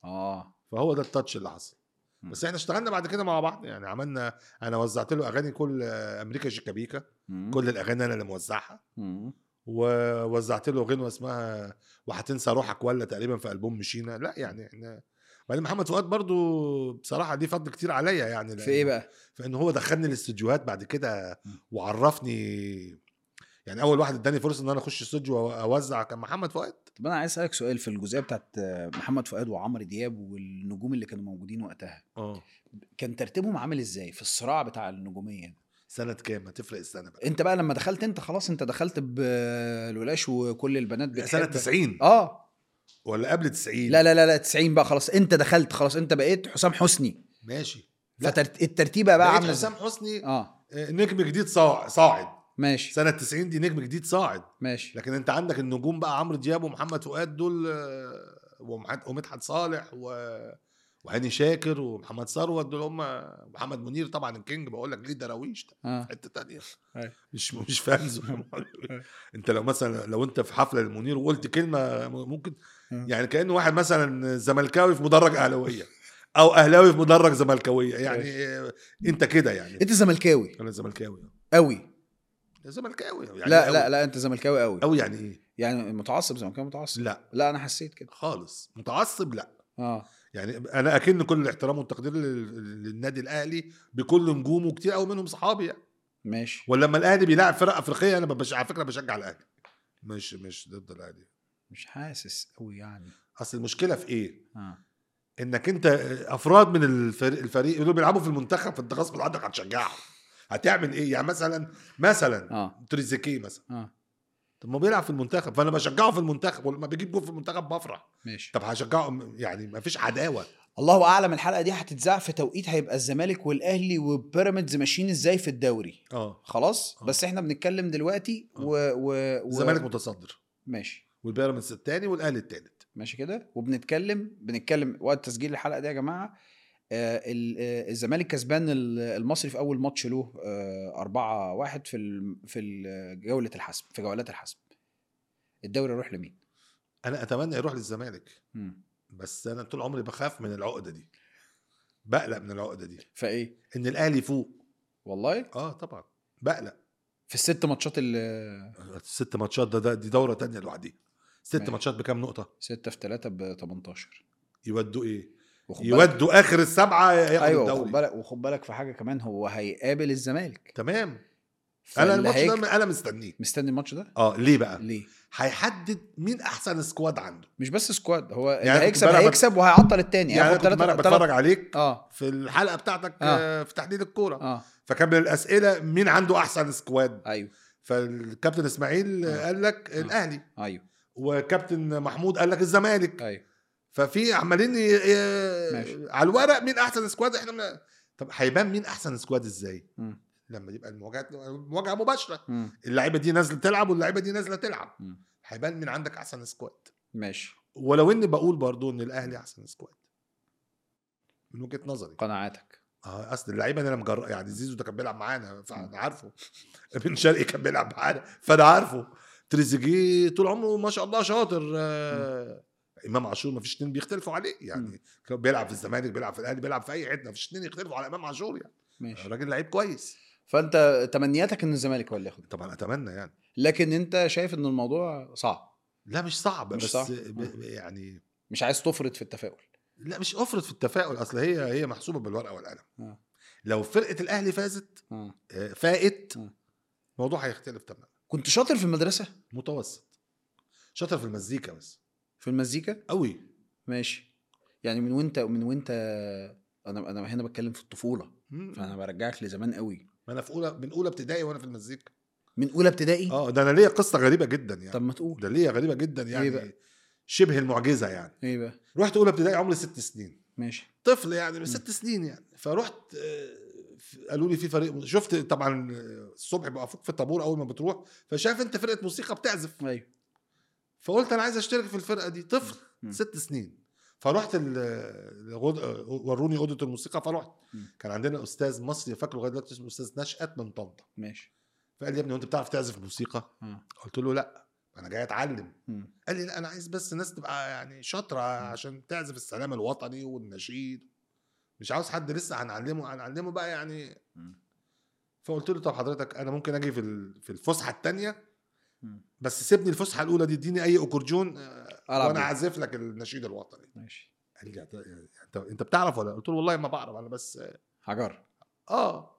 اه فهو ده التاتش اللي حصل مم. بس احنا اشتغلنا بعد كده مع بعض يعني عملنا انا وزعت له اغاني كل امريكا شيكابيكا مم. كل الاغاني انا اللي موزعها مم. ووزعت له غنوه اسمها وهتنسى روحك ولا تقريبا في البوم مشينا لا يعني احنا بعدين محمد فؤاد برضو بصراحه ليه فضل كتير عليا يعني في ايه بقى في ان هو دخلني الاستديوهات بعد كده م. وعرفني يعني اول واحد اداني فرصه ان انا اخش استوديو واوزع كان محمد فؤاد طب انا عايز اسالك سؤال في الجزئيه بتاعت محمد فؤاد وعمرو دياب والنجوم اللي كانوا موجودين وقتها اه كان ترتيبهم عامل ازاي في الصراع بتاع النجوميه ده؟ سنه كام هتفرق السنه بقى انت بقى لما دخلت انت خلاص انت دخلت بالولاش وكل البنات لا، بتحب سنه 90 اه ولا قبل 90 لا لا لا لا 90 بقى خلاص انت دخلت خلاص انت بقيت حسام حسني ماشي لا فالترتيبه بقى بقيت عامله حسام ازاي حسني اه آه، نجم جديد صاع- صاعد ماشي سنه 90 دي نجم جديد صاعد ماشي لكن انت عندك النجوم بقى عمرو دياب ومحمد فؤاد دول آه، ومحمد- ومدحت صالح و وهاني شاكر ومحمد ثروت دول هم محمد منير طبعا الكينج بقول لك ليه دراويش ده اه حته تانية أيوة. مش مش فانز انت لو مثلا لو انت في حفله لمنير وقلت كلمه ممكن آه. يعني كانه واحد مثلا زملكاوي في مدرج اهلاويه او اهلاوي في مدرج زملكاويه يعني انت كده يعني انت زملكاوي انا زملكاوي قوي زملكاوي يعني لا قوي. لا لا انت زملكاوي قوي قوي يعني ايه يعني متعصب زملكاوي متعصب لا لا انا حسيت كده خالص متعصب لا اه يعني انا اكن كل الاحترام والتقدير لل- للنادي الاهلي بكل نجومه كتير قوي منهم صحابي يعني ماشي ولما الاهلي بيلاعب فرق افريقيه انا ببش... على فكره بشجع الاهلي مش مش ضد الاهلي مش حاسس قوي يعني اصل المشكله في ايه اه انك انت افراد من الفريق, الفريق اللي بيلعبوا في المنتخب فانت غصب عنك هتشجعهم هتعمل ايه يعني مثلا مثلا اه تريزيكيه مثلا اه طب ما بيلعب في المنتخب فانا بشجعه في المنتخب ولما بيجيب جول في المنتخب بفرح ماشي طب هشجعه يعني ما فيش عداوه الله اعلم الحلقه دي هتتذاع في توقيت هيبقى الزمالك والاهلي وبيراميدز ماشيين ازاي في الدوري اه خلاص آه. بس احنا بنتكلم دلوقتي و, و... و... الزمالك متصدر ماشي والبيراميدز الثاني والاهلي الثالث ماشي كده وبنتكلم بنتكلم وقت تسجيل الحلقه دي يا جماعه آه ال- آه، الزمالك كسبان ال- المصري في اول ماتش له آه 4 1 في ال- في ال- جوله الحسم في جولات الحسم الدوري يروح لمين؟ انا اتمنى يروح للزمالك مم. بس انا طول عمري بخاف من العقده دي بقلق من العقده دي فايه؟ ان الاهلي يفوق والله اه طبعا بقلق في الست ماتشات اللي ست ماتشات ده, ده دي دوره تانية لوحدها ست ماشي. ماتشات بكام نقطه 6 في 3 ب 18 يودوا ايه وخد بالك يودوا اخر السبعه ياخدوا ايوه وخد الدوري بالك وخد بالك في حاجه كمان هو هيقابل الزمالك تمام انا فاللي الماتش هيك- ده انا مستنيه مستني الماتش ده؟ اه ليه بقى ليه؟ هيحدد مين احسن سكواد عنده مش بس سكواد هو يعني اللي كنت هيكسب امبارح بت- هيكسب وهيعطل التاني يعني انا هياخد كنت تلاتة- امبارح تلاتة- بتفرج عليك اه في الحلقه بتاعتك آه. آه. في تحليل الكوره اه فكان من الاسئله مين عنده احسن سكواد ايوه فالكابتن اسماعيل آه. قال لك آه. الاهلي ايوه وكابتن محمود قال لك الزمالك ايوه ففي عمالين ي- ي- ماشي. على الورق مين احسن سكواد احنا من... طب هيبان مين احسن سكواد ازاي مم. لما يبقى المواجهات مواجهه مباشره مم. اللعيبه دي نازله تلعب واللعيبه دي نازله تلعب مم. هيبان مين عندك احسن سكواد ماشي ولو اني بقول برضو ان الاهلي احسن سكواد من وجهه نظري قناعاتك اه اصل اللعيبه انا مجرب يعني زيزو ده كان بيلعب معانا فانا عارفه بن شرقي كان بيلعب معانا فانا عارفه تريزيجيه طول عمره ما شاء الله شاطر آه امام عاشور ما فيش اتنين بيختلفوا عليه مم. يعني كان بيلعب في الزمالك بيلعب في الاهلي بيلعب في اي حته ما فيش اتنين يختلفوا على امام عاشور يعني ماشي الراجل لعيب كويس فانت تمنياتك ان الزمالك هو اللي ياخد طبعا اتمنى يعني لكن انت شايف ان الموضوع صعب لا مش صعب مش بس صعب. ب- ب- يعني مش عايز تفرط في التفاؤل لا مش افرض في التفاؤل اصل هي هي محسوبه بالورقه والقلم آه. لو فرقه الاهلي فازت آه. آه، فائت آه. الموضوع هيختلف تماما كنت شاطر في المدرسه متوسط شاطر في المزيكا بس في المزيكا قوي ماشي يعني من وانت من وانت انا انا هنا بتكلم في الطفوله مم. فانا برجعك لزمان قوي ما انا في اولى من اولى ابتدائي وانا في المزيكا من اولى ابتدائي اه ده انا ليا قصه غريبه جدا يعني طب ما تقول ده ليا غريبه جدا يعني بقى؟ شبه المعجزه يعني ايه بقى رحت اولى ابتدائي عمري ست سنين ماشي طفل يعني من ست سنين يعني فرحت آه، في- قالوا لي في فريق شفت طبعا آه، الصبح بقفوك في الطابور اول ما بتروح فشايف انت فرقه موسيقى بتعزف ايوه فقلت انا عايز اشترك في الفرقه دي طفل مم. ست سنين فرحت ال- الغد- وروني اوضه الموسيقى فرحت مم. كان عندنا استاذ مصري فاكره لغايه دلوقتي اسمه استاذ نشأت من طنطا ماشي فقال لي يا ابني وانت بتعرف تعزف موسيقى؟ اه قلت له لا انا جاي اتعلم مم. قال لي لا انا عايز بس الناس تبقى يعني شاطره عشان تعزف السلام الوطني والنشيد مش عاوز حد لسه هنعلمه هنعلمه بقى يعني مم. فقلت له طب حضرتك انا ممكن اجي في ال- في الفسحه الثانيه مم. بس سيبني الفسحه الاولى دي اديني اي اكورديون آه، ألعب وانا بيه. اعزف لك النشيد الوطني ماشي قال لي انت انت بتعرف ولا قلت له والله ما بعرف انا بس هجرب اه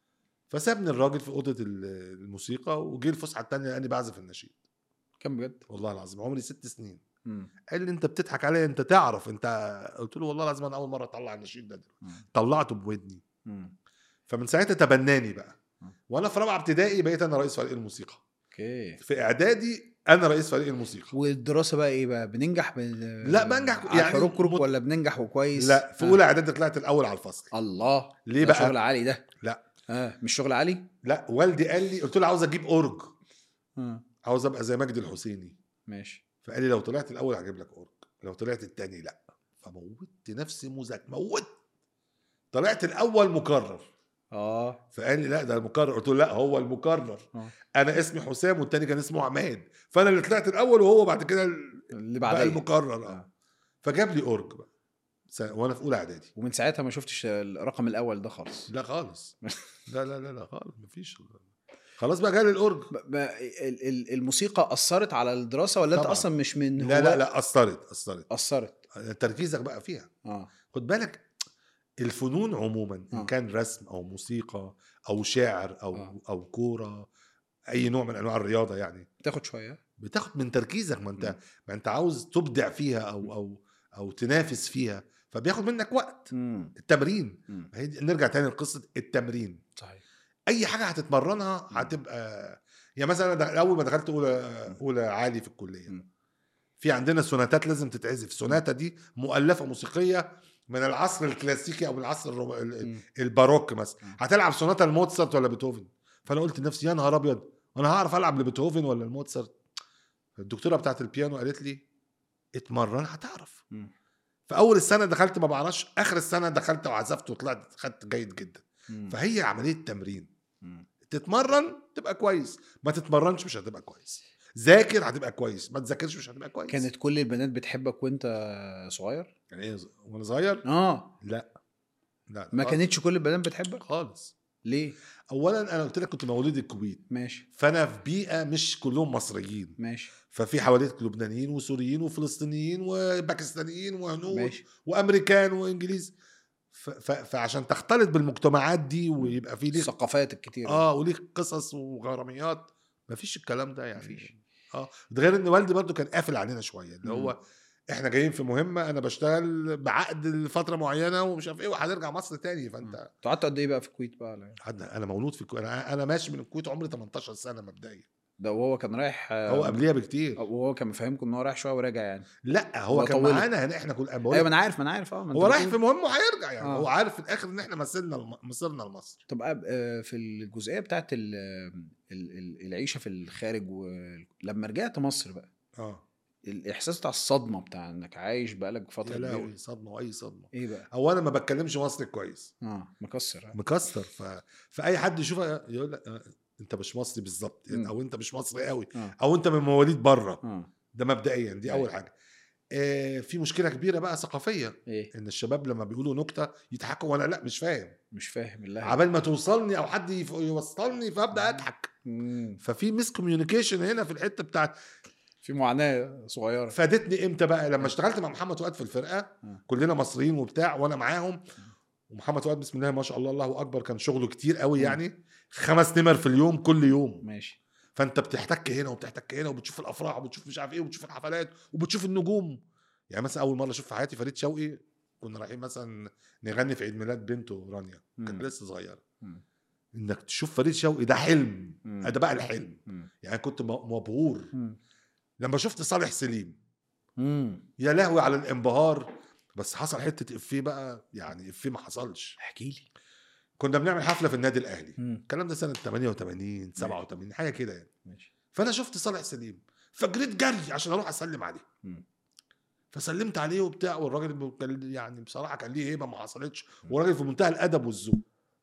فسابني الراجل في اوضه ال- الموسيقى وجي الفسحه الثانيه قال لي بعزف النشيد كم بجد والله العظيم عمري ست سنين مم. قال لي انت بتضحك عليا انت تعرف انت قلت له والله العظيم انا اول مره اطلع النشيد ده مم. طلعته بودني مم. فمن ساعتها تبناني بقى مم. وانا في رابعه ابتدائي بقيت انا رئيس فريق الموسيقى اوكي في اعدادي انا رئيس فريق الموسيقى والدراسه بقى ايه بقى بننجح بال... لا، بنجح يعني يعني حروك كروك مت- ولا بننجح وكويس لا في آه. اولى اعدادي طلعت الاول على الفصل الله ليه ده بقى؟ شغل عالي ده لا. اه مش شغل عالي لا والدي قال لي قلت له عاوز اجيب اورج اه عاوز ابقى زي مجدي الحسيني ماشي فقال لي لو طلعت الاول هجيب لك اورج لو طلعت التاني لا فموتت نفسي مذاكره موت طلعت الاول مكرر اه فقال لي لا ده المكرر قلت له لا هو المكرر آه. انا اسمي حسام والتاني كان اسمه عماد فانا اللي طلعت الاول وهو بعد كده ال- اللي بقى بعدين المكرر اه آه. فجاب لي اورج بقى س- وانا في اولى اعدادي ومن ساعتها ما شفتش الرقم الاول ده خالص لا خالص لا لا لا لا خالص مفيش خلاص بقى جالي الاورج ب- ب- ال- ال- الموسيقى اثرت على الدراسه ولا انت طبعاً. اصلا مش من لا لا هواة- لا اثرت اثرت اثرت تركيزك بقى فيها اه خد بالك الفنون عموما آه. ان كان رسم او موسيقى او شعر او آه. او كوره اي نوع من انواع الرياضه يعني تاخد شويه بتاخد من تركيزك ما انت مم. ما انت عاوز تبدع فيها او او او تنافس فيها فبياخد منك وقت امم التمرين أمم. هي دي- نرجع تاني لقصه التمرين صحيح اي حاجه هتتمرنها مم. هتبقى يعني مثلا أنا دخ- اول ما دخلت اولى اولى عالي في الكليه مم. في عندنا سوناتات لازم تتعزف سوناتا دي مؤلفه موسيقيه من العصر الكلاسيكي او من العصر الرو... ال- ال- مم. الباروك مثلا مم. هتلعب سوناتا لموتسرت ولا بيتهوفن فانا قلت لنفسي يا نهار ابيض انا هعرف العب لبيتهوفن ولا لموتسرت الدكتوره بتاعت البيانو قالت لي اتمرن هتعرف مم. في اول السنه دخلت ما بعرفش اخر السنه دخلت وعزفت وطلعت خدت جيد جدا مم. فهي عمليه تمرين مم. تتمرن تبقى كويس ما تتمرنش مش هتبقى كويس ذاكر هتبقى كويس ما تذاكرش مش هتبقى كويس كانت كل البنات بتحبك وانت صغير يعني ايه ز- وانا صغير اه لا لا ما خالص. كانتش كل البنات بتحبك خالص ليه اولا انا قلت لك كنت مولود الكويت ماشي فانا في بيئه مش كلهم مصريين ماشي ففي حواليك لبنانيين وسوريين وفلسطينيين وباكستانيين وهنود ماشي وامريكان وانجليز ف... ف... فعشان تختلط بالمجتمعات دي ويبقى في ليك الثقافات الكتيره اه وليك قصص وغراميات مفيش الكلام ده يعني مفيش. اه ده غير ان والدي برضو كان قافل علينا شويه اللي مم. هو احنا جايين في مهمه انا بشتغل بعقد لفتره معينه ومش عارف ايه وهنرجع مصر تاني فانت انت قعدت قد ايه بقى في الكويت بقى ولا إيه؟ قعدنا انا مولود في الكويت انا انا ماشي من الكويت عمري 18 سنه مبدئيا ده وهو كان رايح آه، هو قبليها بكتير وهو كان مفهمكم ان هو رايح شويه وراجع يعني لا هو هو كان طولت. معانا هنا احنا كل ايوه ما انا عارف ما انا عارف اه ما أنت هو رايح بتقول. في مهمه وهيرجع يعني آه. هو عارف في الاخر ان احنا مثلنا الم- مصيرنا لمصر طب أب- آه، في الجزئيه بتاعت ال- ال- ال- العيشه في الخارج ولما رجعت مصر بقى اه الاحساس بتاع الصدمه بتاع انك عايش بقالك فتره يا كبيره لهوي صدمه واي صدمه ايه بقى اولا ما بتكلمش مصري كويس اه مكسر آه. مكسر ف... فاي حد يشوفها يقول لك آه، انت مش مصري بالظبط مم. او انت مش مصري قوي اه او انت من مواليد بره اه ده مبدئيا دي اول أيوة. حاجه آه في مشكله كبيره بقى ثقافيه ايه ان الشباب لما بيقولوا نكته يضحكوا وانا لا مش فاهم مش فاهم الله عبال ما توصلني او حد يف- يوصلني فابدا اضحك مم. ففي مس كوميونيكيشن هنا في الحته بتاعت في معاناه صغيره فادتني امتى بقى لما اشتغلت مع محمد فؤاد في الفرقه آه. كلنا مصريين وبتاع وانا معاهم ومحمد فؤاد بسم الله ما شاء الله الله اكبر كان شغله كتير قوي مم. يعني خمس نمر في اليوم كل يوم ماشي فانت بتحتك هنا وبتحتك هنا وبتشوف الافراح وبتشوف مش عارف ايه وبتشوف الحفلات وبتشوف النجوم يعني مثلا اول مره اشوف في حياتي فريد شوقي كنا رايحين مثلا نغني في عيد ميلاد بنته رانيا كانت مم. لسه صغيره مم. انك تشوف فريد شوقي ده حلم مم. ده بقى الحلم مم. يعني كنت م- مبهور مم. لما شفت صالح سليم مم. يا لهوي على الانبهار بس حصل حته افيه بقى يعني افيه ما حصلش احكي لي كنا بنعمل حفله في النادي الاهلي مم. الكلام ده سنه 88 87 حاجه كده يعني ماشي فانا شفت صالح سليم فجريت جري عشان اروح اسلم عليه مم. فسلمت عليه وبتاع والراجل كان يعني بصراحه كان ليه هيبه ما حصلتش وراجل في منتهى الادب والذوق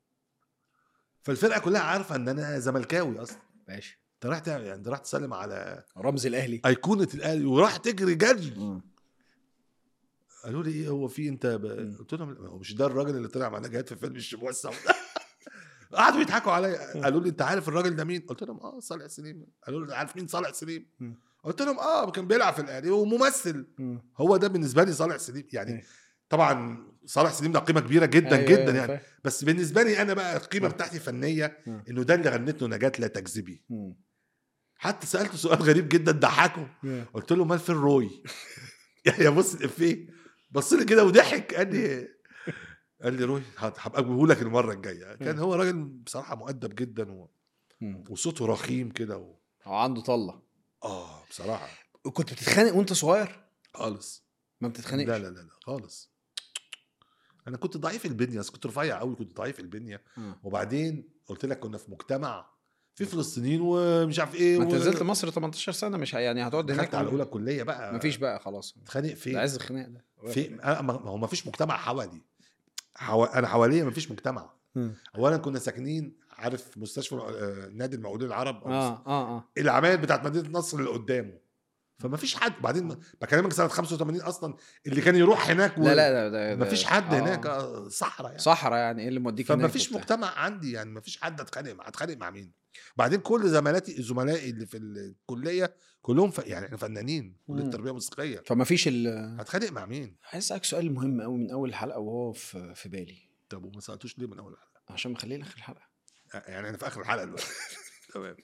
فالفرقه كلها عارفه ان انا زملكاوي اصلا ماشي انت رايح تعمل- يعني انت رايح تسلم على رمز الاهلي ايقونه الاهلي وراح تجري جري مم. قالوا لي ايه هو في انت ب... مم. قلت لهم لا، هو مش ده الراجل اللي طلع مع نجاة في فيلم الشموع السوداء قعدوا يضحكوا عليا قالوا لي انت عارف الراجل ده مين قلت لهم اه صالح سليم قالوا لي عارف مين صالح سليم مم. قلت لهم اه كان بيلعب في الاهلي وممثل مم. هو ده بالنسبه لي صالح سليم يعني إيه. طبعا صالح سليم ده قيمه كبيره جدا أيوة، جدا أيوة، يعني فاهم. بس بالنسبه لي انا بقى القيمه مم. بتاعتي فنيه مم. انه ده اللي غنت له نجاة لا تكذبي مم. حتى سالته سؤال غريب جدا ضحكه قلت له مال فين روي يعني بص الافيه بص لي كده وضحك قال لي قال لي روي هت- هبقى اجيبه لك المره الجايه كان مم. هو راجل بصراحه مؤدب جدا و... مم. وصوته رخيم كده و... هو عنده طله اه بصراحه كنت بتتخانق وانت صغير خالص ما بتتخانقش لا لا لا لا خالص انا كنت ضعيف البنيه بس كنت رفيع قوي كنت ضعيف البنيه مم. وبعدين قلت لك كنا في مجتمع في فلسطينيين ومش عارف ايه ما انت و- نزلت مصر 18 سنه مش ه- يعني هتقعد هناك دخلت على اولى كليه بقى مفيش بقى خلاص اتخانق ده فين عز الخناق ده في آه، ما ما هو ما فيش مجتمع حوالي حو... انا حواليا ما فيش مجتمع مم. اولا كنا ساكنين عارف مستشفى آه، نادي المقاولين العرب أو اه اه اه العماير بتاعت مدينه نصر اللي قدامه فما فيش حد بعدين بكلمك سنه 85 اصلا اللي كان يروح هناك لا لا ده- ده ما فيش حد آه. هناك آه، صحراء يعني صحراء يعني ايه اللي موديك فما هناك فيش وبتاع؟ مجتمع عندي يعني ما فيش حد اتخانق مع اتخانق مع مين بعدين كل زملاتي زملائي اللي في الكليه كلهم ف... يعني احنا فنانين كليه مم. تربيه موسيقيه فما فيش ال هتخانق مع مين عايز اسالك سؤال مهم قوي من اول الحلقه وهو في في بالي طب وما سالتوش ليه من اول الحلقه عشان مخليه لاخر الحلقه يعني احنا في اخر الحلقه دلوقتي تمام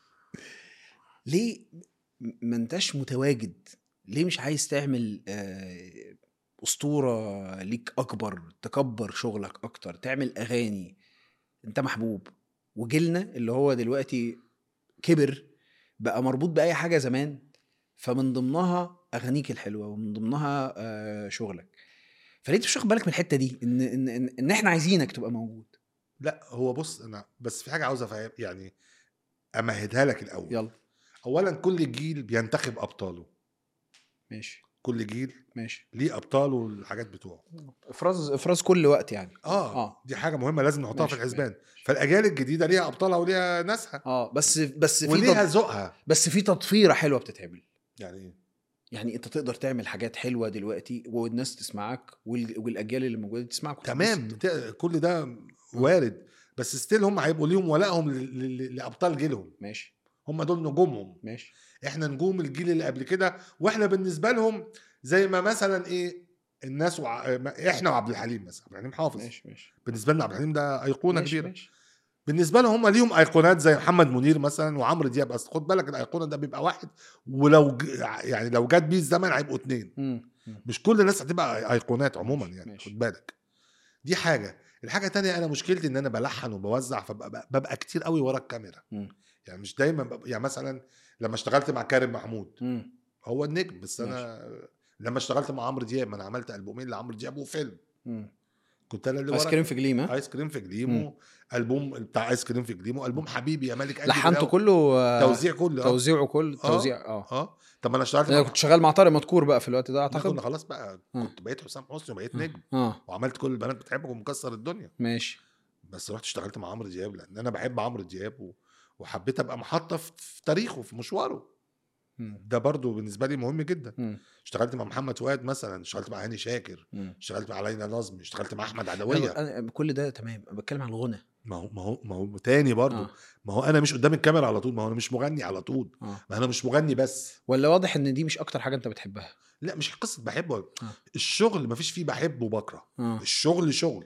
ليه م- ما انتش متواجد ليه مش عايز تعمل آه، اسطوره ليك اكبر تكبر شغلك اكتر تعمل اغاني انت محبوب وجيلنا اللي هو دلوقتي كبر بقى مربوط باي حاجه زمان فمن ضمنها اغانيك الحلوه ومن ضمنها آه، شغلك فليه انت مش واخد بالك من الحته دي ان ان ان, إن احنا عايزينك تبقى موجود لا هو بص انا بس في حاجه عاوز افهم يعني امهدها لك الاول يلا اولا كل جيل بينتخب ابطاله ماشي كل جيل ماشي ليه ابطاله والحاجات بتوعه افراز افراز كل وقت يعني اه, آه. دي حاجه مهمه لازم نحطها في ماشي، الحسبان فالاجيال الجديده ليها ابطالها وليها ناسها اه بس بس في وليها تط... ذوقها بس في تطفيره حلوه بتتعمل يعني ايه يعني انت تقدر تعمل حاجات حلوه دلوقتي والناس تسمعك وال... والاجيال اللي موجوده تسمعك تمام ت- كل ده وارد بس ستيل هم هيبقوا ليهم ولائهم ل- ل- لابطال جيلهم ماشي هم دول نجومهم ماشي احنا نجوم الجيل اللي قبل كده واحنا بالنسبه لهم زي ما مثلا ايه الناس وع... ما- احنا وعبد الحليم مثلا عبد الحليم حافظ ماشي ماشي بالنسبه لنا عبد الحليم ده ايقونه ماشي، كبيره ماشي. بالنسبه لهم هم ليهم ايقونات زي محمد منير مثلا وعمرو دياب بس خد بالك الايقونه ده بيبقى واحد ولو ج... يعني لو جت بيه الزمن هيبقوا اتنين مم. مم. مش كل الناس هتبقى ايقونات عموما ماشي، يعني ماشي. خد بالك دي حاجه الحاجه التانية انا مشكلتي ان انا بلحن وبوزع فببقى ببقى كتير قوي ورا الكاميرا مم. يعني مش دايما ببقى يعني مثلا لما اشتغلت مع كارم محمود مم. هو النجم بس انا لما اشتغلت مع عمرو دياب ما انا عملت البومين لعمرو دياب وفيلم مم. كنت انا اللي ايس ورا كريم في جليمه ايس كريم في جليمو البوم بتاع ايس كريم في جليمو البوم حبيبي يا ملك قلبي لحنته ده كله آه، توزيع كله آه. توزيعه كله آه. توزيع اه اه طب ما انا اشتغلت انا مع كنت شغال مع طارق مدكور بقى في الوقت ده احنا كنا اعتقد خلاص بقى آه. كنت بقيت حسام حسني وبقيت نجم اه وعملت كل البنات بتحبك ومكسر الدنيا ماشي بس رحت اشتغلت مع عمرو دياب لان انا بحب عمرو دياب و... وحبيت ابقى محطه في في تاريخه في مشواره مم. ده برضو بالنسبه لي مهم جدا مم. اشتغلت مع محمد فؤاد مثلا اشتغلت مع هاني شاكر مم. اشتغلت مع ليلى نظمي اشتغلت مع احمد لا، عدويه أنا كل ده تمام أنا بتكلم عن الغنى ما هو ما هو ما هو تاني برضو آه. ما هو انا مش قدام الكاميرا على طول ما هو انا مش مغني على طول اه ما انا مش مغني بس ولا واضح ان دي مش اكتر حاجه انت بتحبها لا مش قصه بحبه آه. الشغل ما فيش فيه بحب وبكره اه الشغل شغل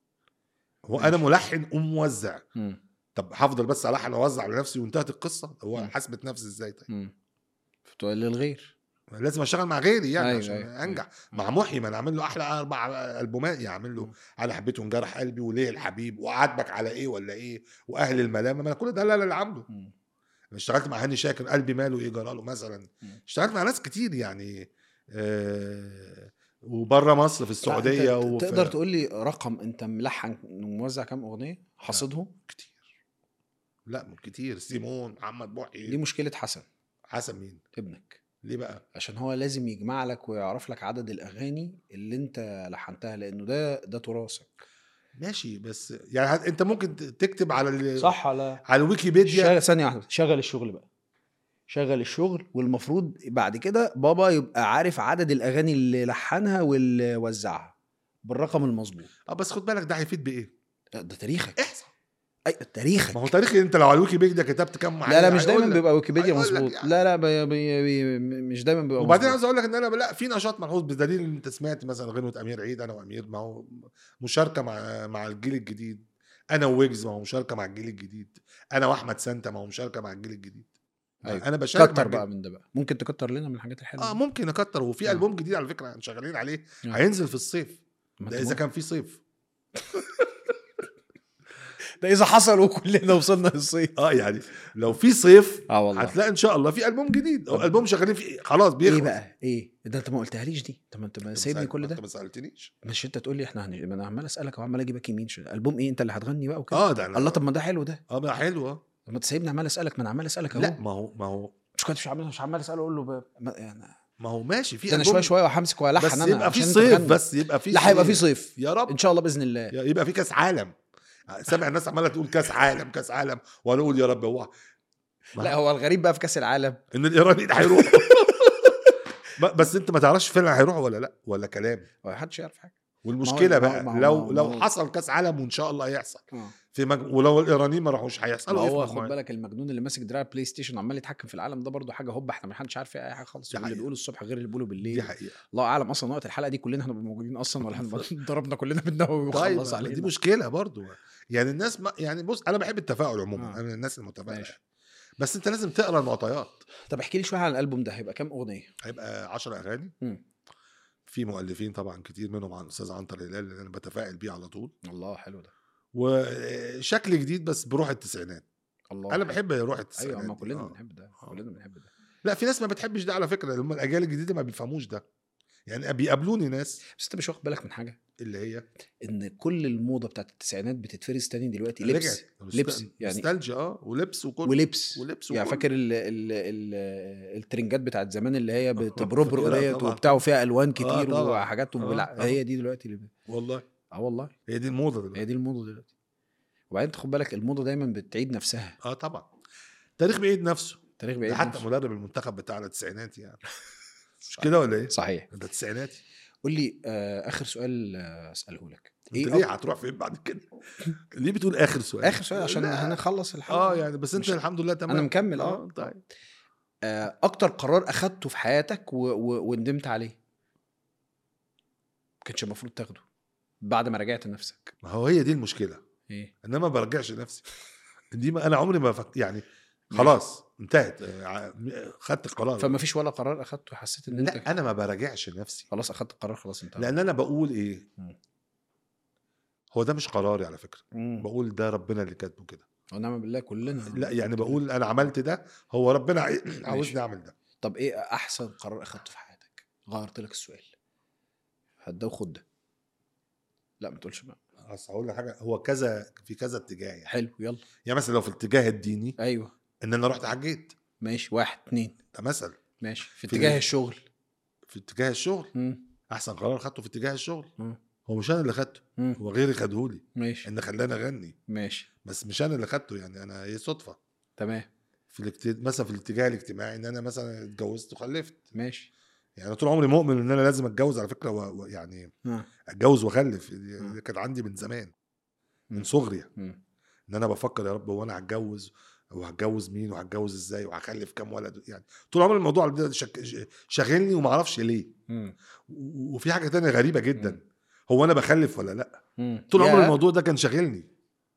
هو ماشي. انا ملحن وموزع مم. طب هفضل بس الحن واوزع لنفسي وانتهت القصه هو مم. حاسبه نفسي ازاي طيب مم. فتقول للغير لازم اشتغل مع غيري يعني أيوة، عشان أيوة، انجح أيوة. مع محي ما انا عامل له احلى اربع البومات يعني عامل له مم. على حبيته انجرح قلبي وليه الحبيب وعاتبك على ايه ولا ايه واهل الملامه ما انا كل ده لا لا اللي عامله مم. انا اشتغلت مع هاني شاكر قلبي ماله ايه جراله مثلا مم. اشتغلت مع ناس كتير يعني آه وبره مصر في السعوديه لا، أنت وفي تقدر تقول لي رقم انت ملحن وموزع كام اغنيه حصدهم كتير لا كتير سيمون محمد دي محي مشكله حسن حسن مين ابنك ليه بقى عشان هو لازم يجمع لك ويعرف لك عدد الاغاني اللي انت لحنتها لانه ده ده تراثك ماشي بس يعني هت- انت ممكن ت- تكتب على ال- صح ولا على الويكيبيديا شغل ثانيه واحده شغل الشغل بقى شغل الشغل والمفروض بعد كده بابا يبقى عارف عدد الاغاني اللي لحنها واللي وزعها بالرقم المظبوط اه بس خد بالك ده هيفيد بايه ده ده تاريخك احصى اي تاريخك ما هو تاريخي انت لو على الويكيبيديا كتبت كام لا لا مش دايما هيقول لك. بيبقى ويكيبيديا هيقول لك مظبوط يعني. لا لا بي بي بي مش دايما بيبقى وبعدين مظبوط. عايز اقول لك ان انا لا في نشاط ملحوظ بدليل ان انت سمعت مثلا غنوه امير عيد انا وامير ما هو مشاركه مع مع الجيل الجديد انا ويجز ما هو مشاركه مع الجيل الجديد انا واحمد سانتا ما هو مشاركه مع الجيل الجديد أيوة. انا بشارك مع كتر الجيل- بقى من ده بقى ممكن تكتر لنا من الحاجات الحلوه اه دي؟ ممكن اكتر وفي آه. البوم جديد على فكره احنا شغالين عليه آه. هينزل في الصيف ما ده أنت اذا ممكن- كان في صيف ده اذا حصل وكلنا وصلنا للصيف اه يعني لو في صيف اه والله هتلاقي ان شاء الله في البوم جديد او طب- البوم شغالين فيه خلاص بيخلص ايه بقى ايه ده انت ما قلتهاليش دي طب ما انت ما أنت سايبني ما كل سألت- ده انت ما سالتنيش مش انت تقول لي احنا هن... ما انا عمال اسالك وعمال اجيبك يمين شويه البوم ايه انت اللي هتغني بقى وكده اه ده أنا الله طب ما ده حلو ده اه ده حلو اه طب ما تسيبني عمال اسالك ما انا عمال اسالك اهو لا ما هو ما هو مش كنت مش عمال مش عمال اساله اقول له ب... ما... يعني ما هو ماشي في ده انا ألبوم، شويه شويه وهمسك والحن بس انا يبقى في عشان أنت صيف تغني. بس يبقى في لا هيبقى في صيف يا رب ان شاء الله باذن الله يبقى في كاس عالم سامع الناس عماله تقول كاس عالم كاس عالم وانا اقول يا رب هو ما- لا هو الغريب بقى في كاس العالم ان الايرانيين هيروحوا ب- بس انت ما تعرفش فعلا هيروحوا ولا لا ولا كلام ما حدش يعرف حاجه والمشكله ما هو- بقى ما هو- لو ما لو هو- حصل كاس عالم وان شاء الله هيحصل اه في مج... ولو الايرانيين ما راحوش هيحصل ما ايه في هو خد المجموعات؟ بالك المجنون اللي ماسك دراع بلاي ستيشن وعمال يتحكم في العالم ده برضه حاجه هوب احنا ما حدش عارف فيها اي حاجه خالص دي اللي حقيقة. بيقوله الصبح غير اللي بيقوله دي بالليل حقيقه الله اعلم اصلا وقت الحلقه دي كلنا هنبقى موجودين اصلا ولا هنبقى ضربنا كلنا بالنووي طيب وخلص ما علينا دي مشكله برضو يعني الناس ما يعني بص انا بحب التفاؤل عموما آه. انا من الناس المتفائله ماشي. بس انت لازم تقرا المعطيات طب احكي لي شويه عن الالبوم ده هيبقى كام اغنيه هيبقى 10 اغاني مم. في مؤلفين طبعا كتير منهم عن الاستاذ عنتر هلال اللي انا بتفائل بيه على طول الله حلو ده وشكل جديد بس بروح التسعينات الله انا حلو. بحب روح التسعينات ايوه ما دي. كلنا آه. بنحب ده آه. كلنا بنحب ده لا في ناس ما بتحبش ده على فكره اللي هم الاجيال الجديده ما بيفهموش ده يعني بيقابلوني ناس بس انت مش واخد بالك من حاجه اللي هي ان كل الموضه بتاعت التسعينات بتتفرز تاني دلوقتي لبس رجعت. لبس يعني نوستالجيا اه ولبس وكل ولبس ولبس يعني وكل. فاكر ال ال ال الترنجات بتاعت زمان اللي هي بتبربر فاكرها ديت طبعاً. وبتاع وفيها الوان كتير طبعاً. وحاجات آه، وبلع... طبعاً. هي دي دلوقتي اللي والله اه والله هي دي الموضه هي دلوقتي دي الموضه دلوقتي وبعدين تاخد بالك الموضه دايما بتعيد نفسها اه طبعا التاريخ بيعيد نفسه التاريخ ده بيعيد حتى نفسه مدرب المنتخب بتاعنا التسعيناتي يعني مش كده ولا ايه؟ صحيح ده تسعيناتي قول لي آه اخر سؤال آه اساله لك انت ايه ليه أك- هتروح فين بعد كده؟ ليه بتقول اخر سؤال؟ اخر سؤال عشان لا. هنخلص الحلقه اه يعني بس انت مش- الحمد لله تمام انا مكمل اه طيب آه، اكتر قرار اخدته في حياتك و... و... وندمت عليه ما كانش المفروض تاخده بعد ما راجعت نفسك ما هو هي دي المشكله ايه ان انا ما برجعش نفسي دي ما انا عمري ما فك... يعني خلاص انتهت آه، ع- خدت القرار فما فيش ولا قرار اخدته حسيت ان انت لا انا ما براجعش نفسي خلاص اخدت القرار خلاص انت لان انا بقول ايه مم. هو ده مش قراري على فكره مم. بقول ده ربنا اللي كاتبه كده ونعم بالله كلنا لا يعني بقول انا عملت ده هو ربنا عاي- عاوزني اعمل ده طب ايه احسن قرار اخدته في حياتك غيرت لك السؤال هات ده وخد ده لا ما تقولش بقى اصل هقول لك حاجه هو كذا في كذا اتجاه يعني حلو يلا يعني مثلا لو في الاتجاه الديني ايوه ان انا رحت حجيت ماشي واحد اتنين ده مثل ماشي في في اتجاه إيه؟ الشغل في اتجاه الشغل مم. احسن قرار خدته في اتجاه الشغل مم. هو مش انا اللي خدته مم. هو غيري خدهولي ماشي ان خلاني اغني ماشي بس مش انا اللي خدته يعني انا هي صدفه تمام في الاكت... مثلا في الاتجاه الاجتماعي ان انا مثلا اتجوزت وخلفت ماشي يعني انا طول عمري مؤمن ان انا لازم اتجوز على فكره و... و... يعني ها. اتجوز واخلف دي مم. دي كانت عندي من زمان مم. من صغري مم. ان انا بفكر يا رب هو انا هتجوز وهتجوز مين وهتجوز ازاي وهخلف كام ولد يعني طول عمري الموضوع ده شك... شاغلني وما اعرفش ليه مم. و- وفي حاجه تانية غريبه جدا هو انا بخلف ولا لا مم. طول عمري يا. الموضوع ده كان شاغلني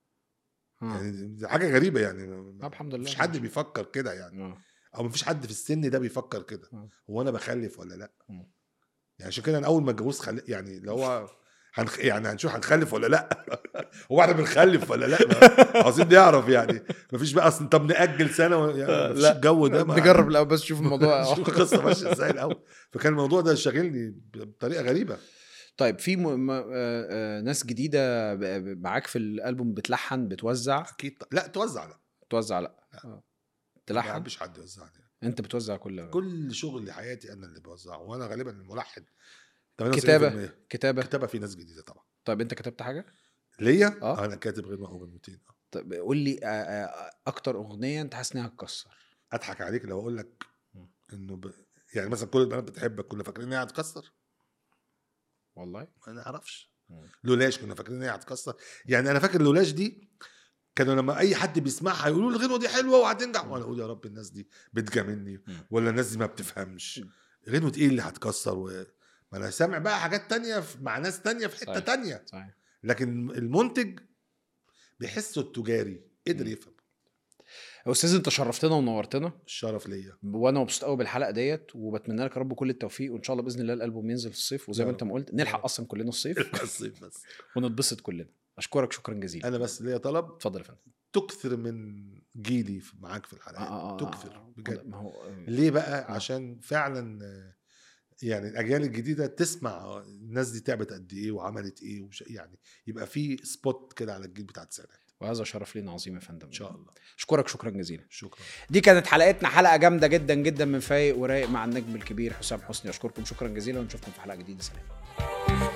ها. يعني دي حاجه غريبه يعني طب الحمد لله مفيش حد بيفكر كده يعني آه. او مفيش حد في السن ده بيفكر كده مم. هو انا بخلف ولا لا مم. يعني عشان كده انا اول ما اتجوزت خل... يعني اللي هو هنخ... يعني هنشوف هنخلف ولا لا هو احنا بنخلف ولا لا ما- عاوزين نعرف يعني مفيش بقى اصلا طب ناجل سنه و... يعني مفيش لا. الجو ده ما- نجرب الاول بس نشوف الموضوع شوف القصه ماشيه ازاي الاول فكان الموضوع ده شاغلني بطريقه غريبه طيب في م... م... آه، آه، ناس جديده ب- ب- معاك في الالبوم بتلحن بتوزع اكيد ط- لا توزع لا توزع لا لا. آه. ما تلحن بحبش حد يوزع لي انت بتوزع كل كل شغل حياتي انا اللي بوزعه وانا غالبا الملحن 98% كتابه كتابه كتابه في ناس جديده طبعا طيب انت كتبت حاجه ليا آه. انا كاتب غير مقبول 200 طب قول لي آه، آه، اكتر اغنيه انت حاسس انها هتكسر اضحك عليك لو اقول لك مم. انه ب... يعني مثلا كل البنات بتحبك كنا فاكرين ان هي هتكسر والله ما نعرفش مم. لولاش كنا فاكرين ان هي هتكسر يعني انا فاكر لولاش دي كانوا لما اي حد بيسمعها يقولوا لي الغنوه دي حلوه وهتنجح وانا اقول يا رب الناس دي بتجاملني مم. ولا الناس دي ما بتفهمش مم. غنوه ايه اللي هتكسر و... ما انا سامع بقى حاجات تانية في- مع ناس تانية في حته صحيح. تانية صحيح لكن المنتج بيحسه التجاري قدر مم. يفهم يا استاذ انت شرفتنا ونورتنا الشرف ليا وانا مبسوط قوي بالحلقه ديت وبتمنى لك يا رب كل التوفيق وان شاء الله باذن الله الالبوم ينزل في الصيف وزي يا ما رب. انت ما قلت نلحق اصلا كلنا الصيف الصيف بس ونتبسط كلنا اشكرك شكرا جزيلا انا بس ليا طلب اتفضل يا فندم تكثر من جيلي في- معاك في الحلقات آه، آه، آه، تكثر آه. بجد ما هو آه، ليه بقى آه. عشان فعلا آه، يعني الاجيال الجديده تسمع الناس دي تعبت قد ايه وعملت ايه وش يعني يبقى في سبوت كده على الجيل بتاع التسعينات وهذا شرف لينا عظيم يا فندم ان شاء الله اشكرك شكرا جزيلا شكرا دي كانت حلقتنا حلقه جامده جدا جدا من فايق ورايق مع النجم الكبير حسام حسني اشكركم شكرا جزيلا ونشوفكم في حلقه جديده سلام